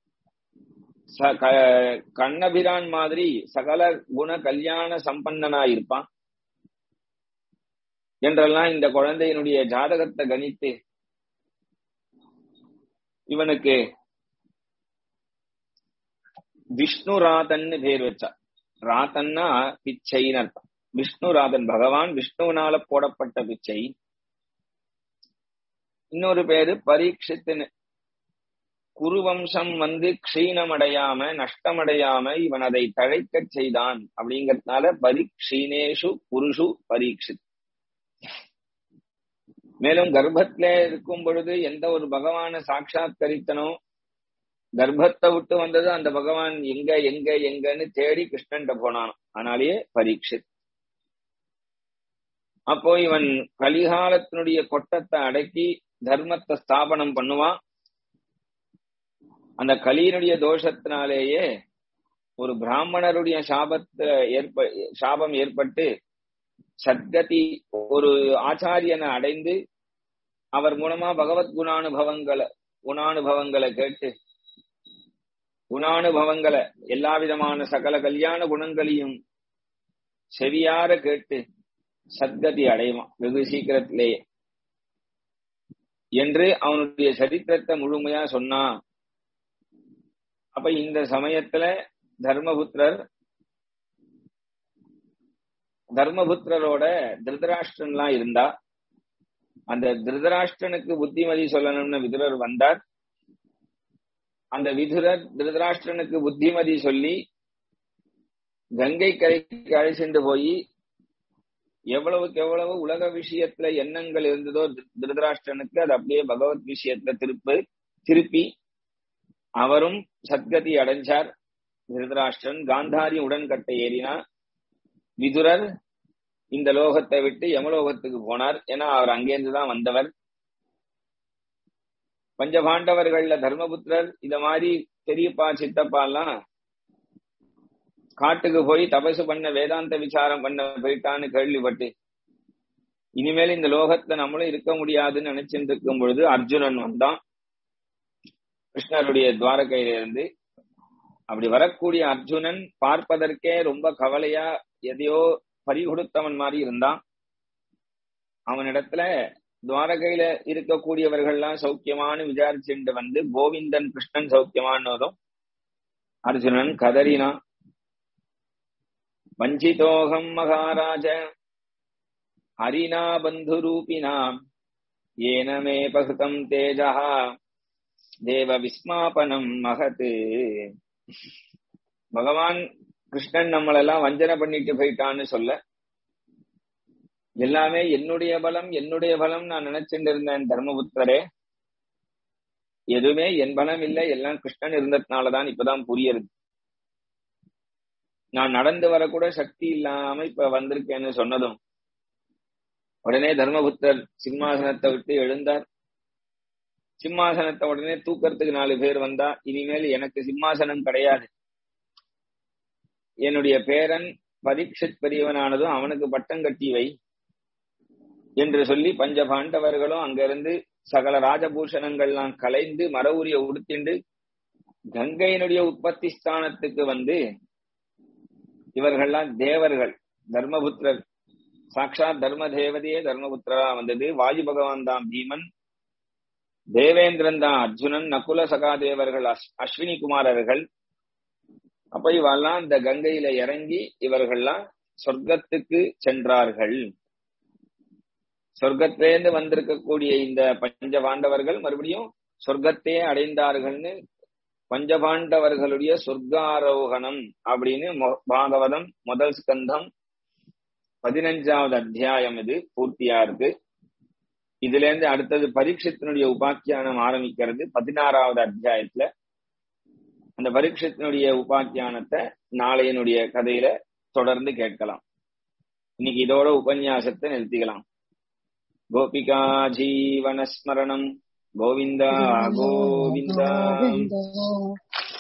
கண்ணபிரான் மாதிரி சகல குண கல்யாண சம்பன்னனா இருப்பான் என்றெல்லாம் இந்த குழந்தையினுடைய ஜாதகத்தை கணித்து இவனுக்கு விஷ்ணு ராதன்னு பேர் வச்சா ராதன்னா பிச்சைன்னு அர்த்தம் விஷ்ணு ராதன் பகவான் விஷ்ணுவினால போடப்பட்ட பிச்சை இன்னொரு பேரு பரீட்சித்துன்னு குருவம்சம் வந்து க்ஷீணமடையாம நஷ்டமடையாம இவன் அதை தழைக்க செய்தான் அப்படிங்கறதுனால பரீக்ஷீனேஷு புருஷு பரீட்சித் மேலும் கர்ப்பத்துல இருக்கும் பொழுது எந்த ஒரு பகவான சாட்சாத்கரித்தனோ கர்ப்பத்தை விட்டு வந்தது அந்த பகவான் எங்க எங்க எங்கன்னு தேடி கிருஷ்ணன்ட்ட போனான் ஆனாலேயே பரீட்சித் அப்போ இவன் கலிகாலத்தினுடைய கொட்டத்தை அடக்கி தர்மத்தை ஸ்தாபனம் பண்ணுவான் அந்த கலியினுடைய தோஷத்தினாலேயே ஒரு பிராமணருடைய சாபத்துல ஏற்ப சாபம் ஏற்பட்டு சத்கதி ஒரு ஆச்சாரியனை அடைந்து அவர் மூலமா பகவத் குணானுபவங்களை குணானுபவங்களை கேட்டு குணானுபவங்களை எல்லா விதமான சகல கல்யாண குணங்களையும் செவியார கேட்டு சத்கதி அடைவான் வெகு சீக்கிரத்திலேயே என்று அவனுடைய சரித்திரத்தை முழுமையா சொன்னான் அப்ப இந்த சமயத்துல தர்மபுத்திரர் தர்மபுத்திரரோட திருதராஷ்டிரன்லாம் இருந்தா அந்த திருதராஷ்டிரனுக்கு புத்திமதி சொல்லணும்னு விதுரர் வந்தார் அந்த விதுரர் திருதராஷ்டிரனுக்கு புத்திமதி சொல்லி கங்கை கரைக்கு அழைச்சிட்டு போய் எவ்வளவுக்கு எவ்வளவு உலக விஷயத்துல எண்ணங்கள் இருந்ததோ திருதராஷ்டிரனுக்கு அது அப்படியே பகவத் விஷயத்துல திருப்பு திருப்பி அவரும் சத்கதி அடைஞ்சார் திருதராஷ்டிரன் காந்தாரி உடன்கட்டை ஏறினா விதுரர் இந்த லோகத்தை விட்டு யமலோகத்துக்கு போனார் ஏன்னா அவர் அங்கேருந்து தான் வந்தவர் பஞ்சபாண்டவர்கள்ல தர்மபுத்திரர் இத மாதிரி பெரியப்பா சித்தப்பா எல்லாம் காட்டுக்கு போய் தபசு பண்ண வேதாந்த விசாரம் பண்ண போயிட்டான்னு கேள்விப்பட்டு இனிமேல் இந்த லோகத்துல நம்மளும் இருக்க முடியாதுன்னு நினைச்சிட்டு இருக்கும் பொழுது அர்ஜுனன் வந்தான் கிருஷ்ணருடைய துவாரகையில இருந்து அப்படி வரக்கூடிய அர்ஜுனன் பார்ப்பதற்கே ரொம்ப கவலையா எதையோ பறி கொடுத்தவன் மாதிரி இருந்தான் அவனிடத்துல துவாரகையில இருக்கக்கூடியவர்கள்லாம் சௌக்கியமானு விசாரிச்சுட்டு வந்து கோவிந்தன் கிருஷ்ணன் சௌக்கியமானதும் அர்ஜுனன் கதறினான் வஞ்சிதோகம் மகாராஜ ஹரினா பந்துரூபினா ஏனமே பகுதம் தேஜா தேவ விஸ்மாபனம் மகத்து பகவான் கிருஷ்ணன் நம்மளெல்லாம் வஞ்சனை பண்ணிட்டு போயிட்டான்னு சொல்ல எல்லாமே என்னுடைய பலம் என்னுடைய பலம் நான் நினைச்சுட்டு இருந்தேன் தர்மபுத்திரரே எதுவுமே என் பலம் இல்லை எல்லாம் கிருஷ்ணன் இருந்ததுனாலதான் இப்பதான் புரியுது நான் நடந்து வரக்கூட சக்தி இல்லாம இப்ப வந்திருக்கேன்னு சொன்னதும் உடனே தர்மபுத்தர் சிம்மாசனத்தை விட்டு எழுந்தார் சிம்மாசனத்தை உடனே தூக்கறதுக்கு நாலு பேர் வந்தா இனிமேல் எனக்கு சிம்மாசனம் கிடையாது என்னுடைய பேரன் பரீட்சித் பெரியவனானதும் அவனுக்கு பட்டம் கட்டி வை என்று சொல்லி பஞ்ச பாண்டவர்களும் அங்கிருந்து சகல ராஜபூஷணங்கள்லாம் கலைந்து மரவுரிய உடுத்திண்டு கங்கையினுடைய உற்பத்தி ஸ்தானத்துக்கு வந்து இவர்கள்லாம் தேவர்கள் தர்மபுத்திரர் சாட்சாத் தர்ம தேவதையே தர்மபுத்திரரா வந்தது வாயு பகவான் தான் பீமன் தேவேந்திரன் தான் அர்ஜுனன் நகுல சகாதேவர்கள் அஸ்வினி குமாரர்கள் அப்ப இவெல்லாம் இந்த கங்கையில இறங்கி இவர்கள்லாம் சொர்க்கத்துக்கு சென்றார்கள் சொர்க்கத்திலேருந்து வந்திருக்கக்கூடிய இந்த பஞ்ச பாண்டவர்கள் மறுபடியும் சொர்க்கத்தையே அடைந்தார்கள்னு பஞ்சபாண்டவர்களுடைய சொர்க்காரோகணம் அப்படின்னு மொ- பாகவதம் முதல் ஸ்கந்தம் பதினஞ்சாவது அத்தியாயம் இது பூர்த்தியா இருக்கு இதுல இருந்து அடுத்தது பரீட்சத்தினுடைய உபாக்கியானம் ஆரம்பிக்கிறது பதினாறாவது அத்தியாயத்துல அந்த பரீட்சத்தினுடைய உபாக்கியானத்தை நாளையனுடைய கதையில தொடர்ந்து கேட்கலாம் இன்னைக்கு இதோட உபன்யாசத்தை நிறுத்திக்கலாம் கோபிகா ஜீவனஸ்மரணம் கோவிந்தா கோவிந்தா गोविन्द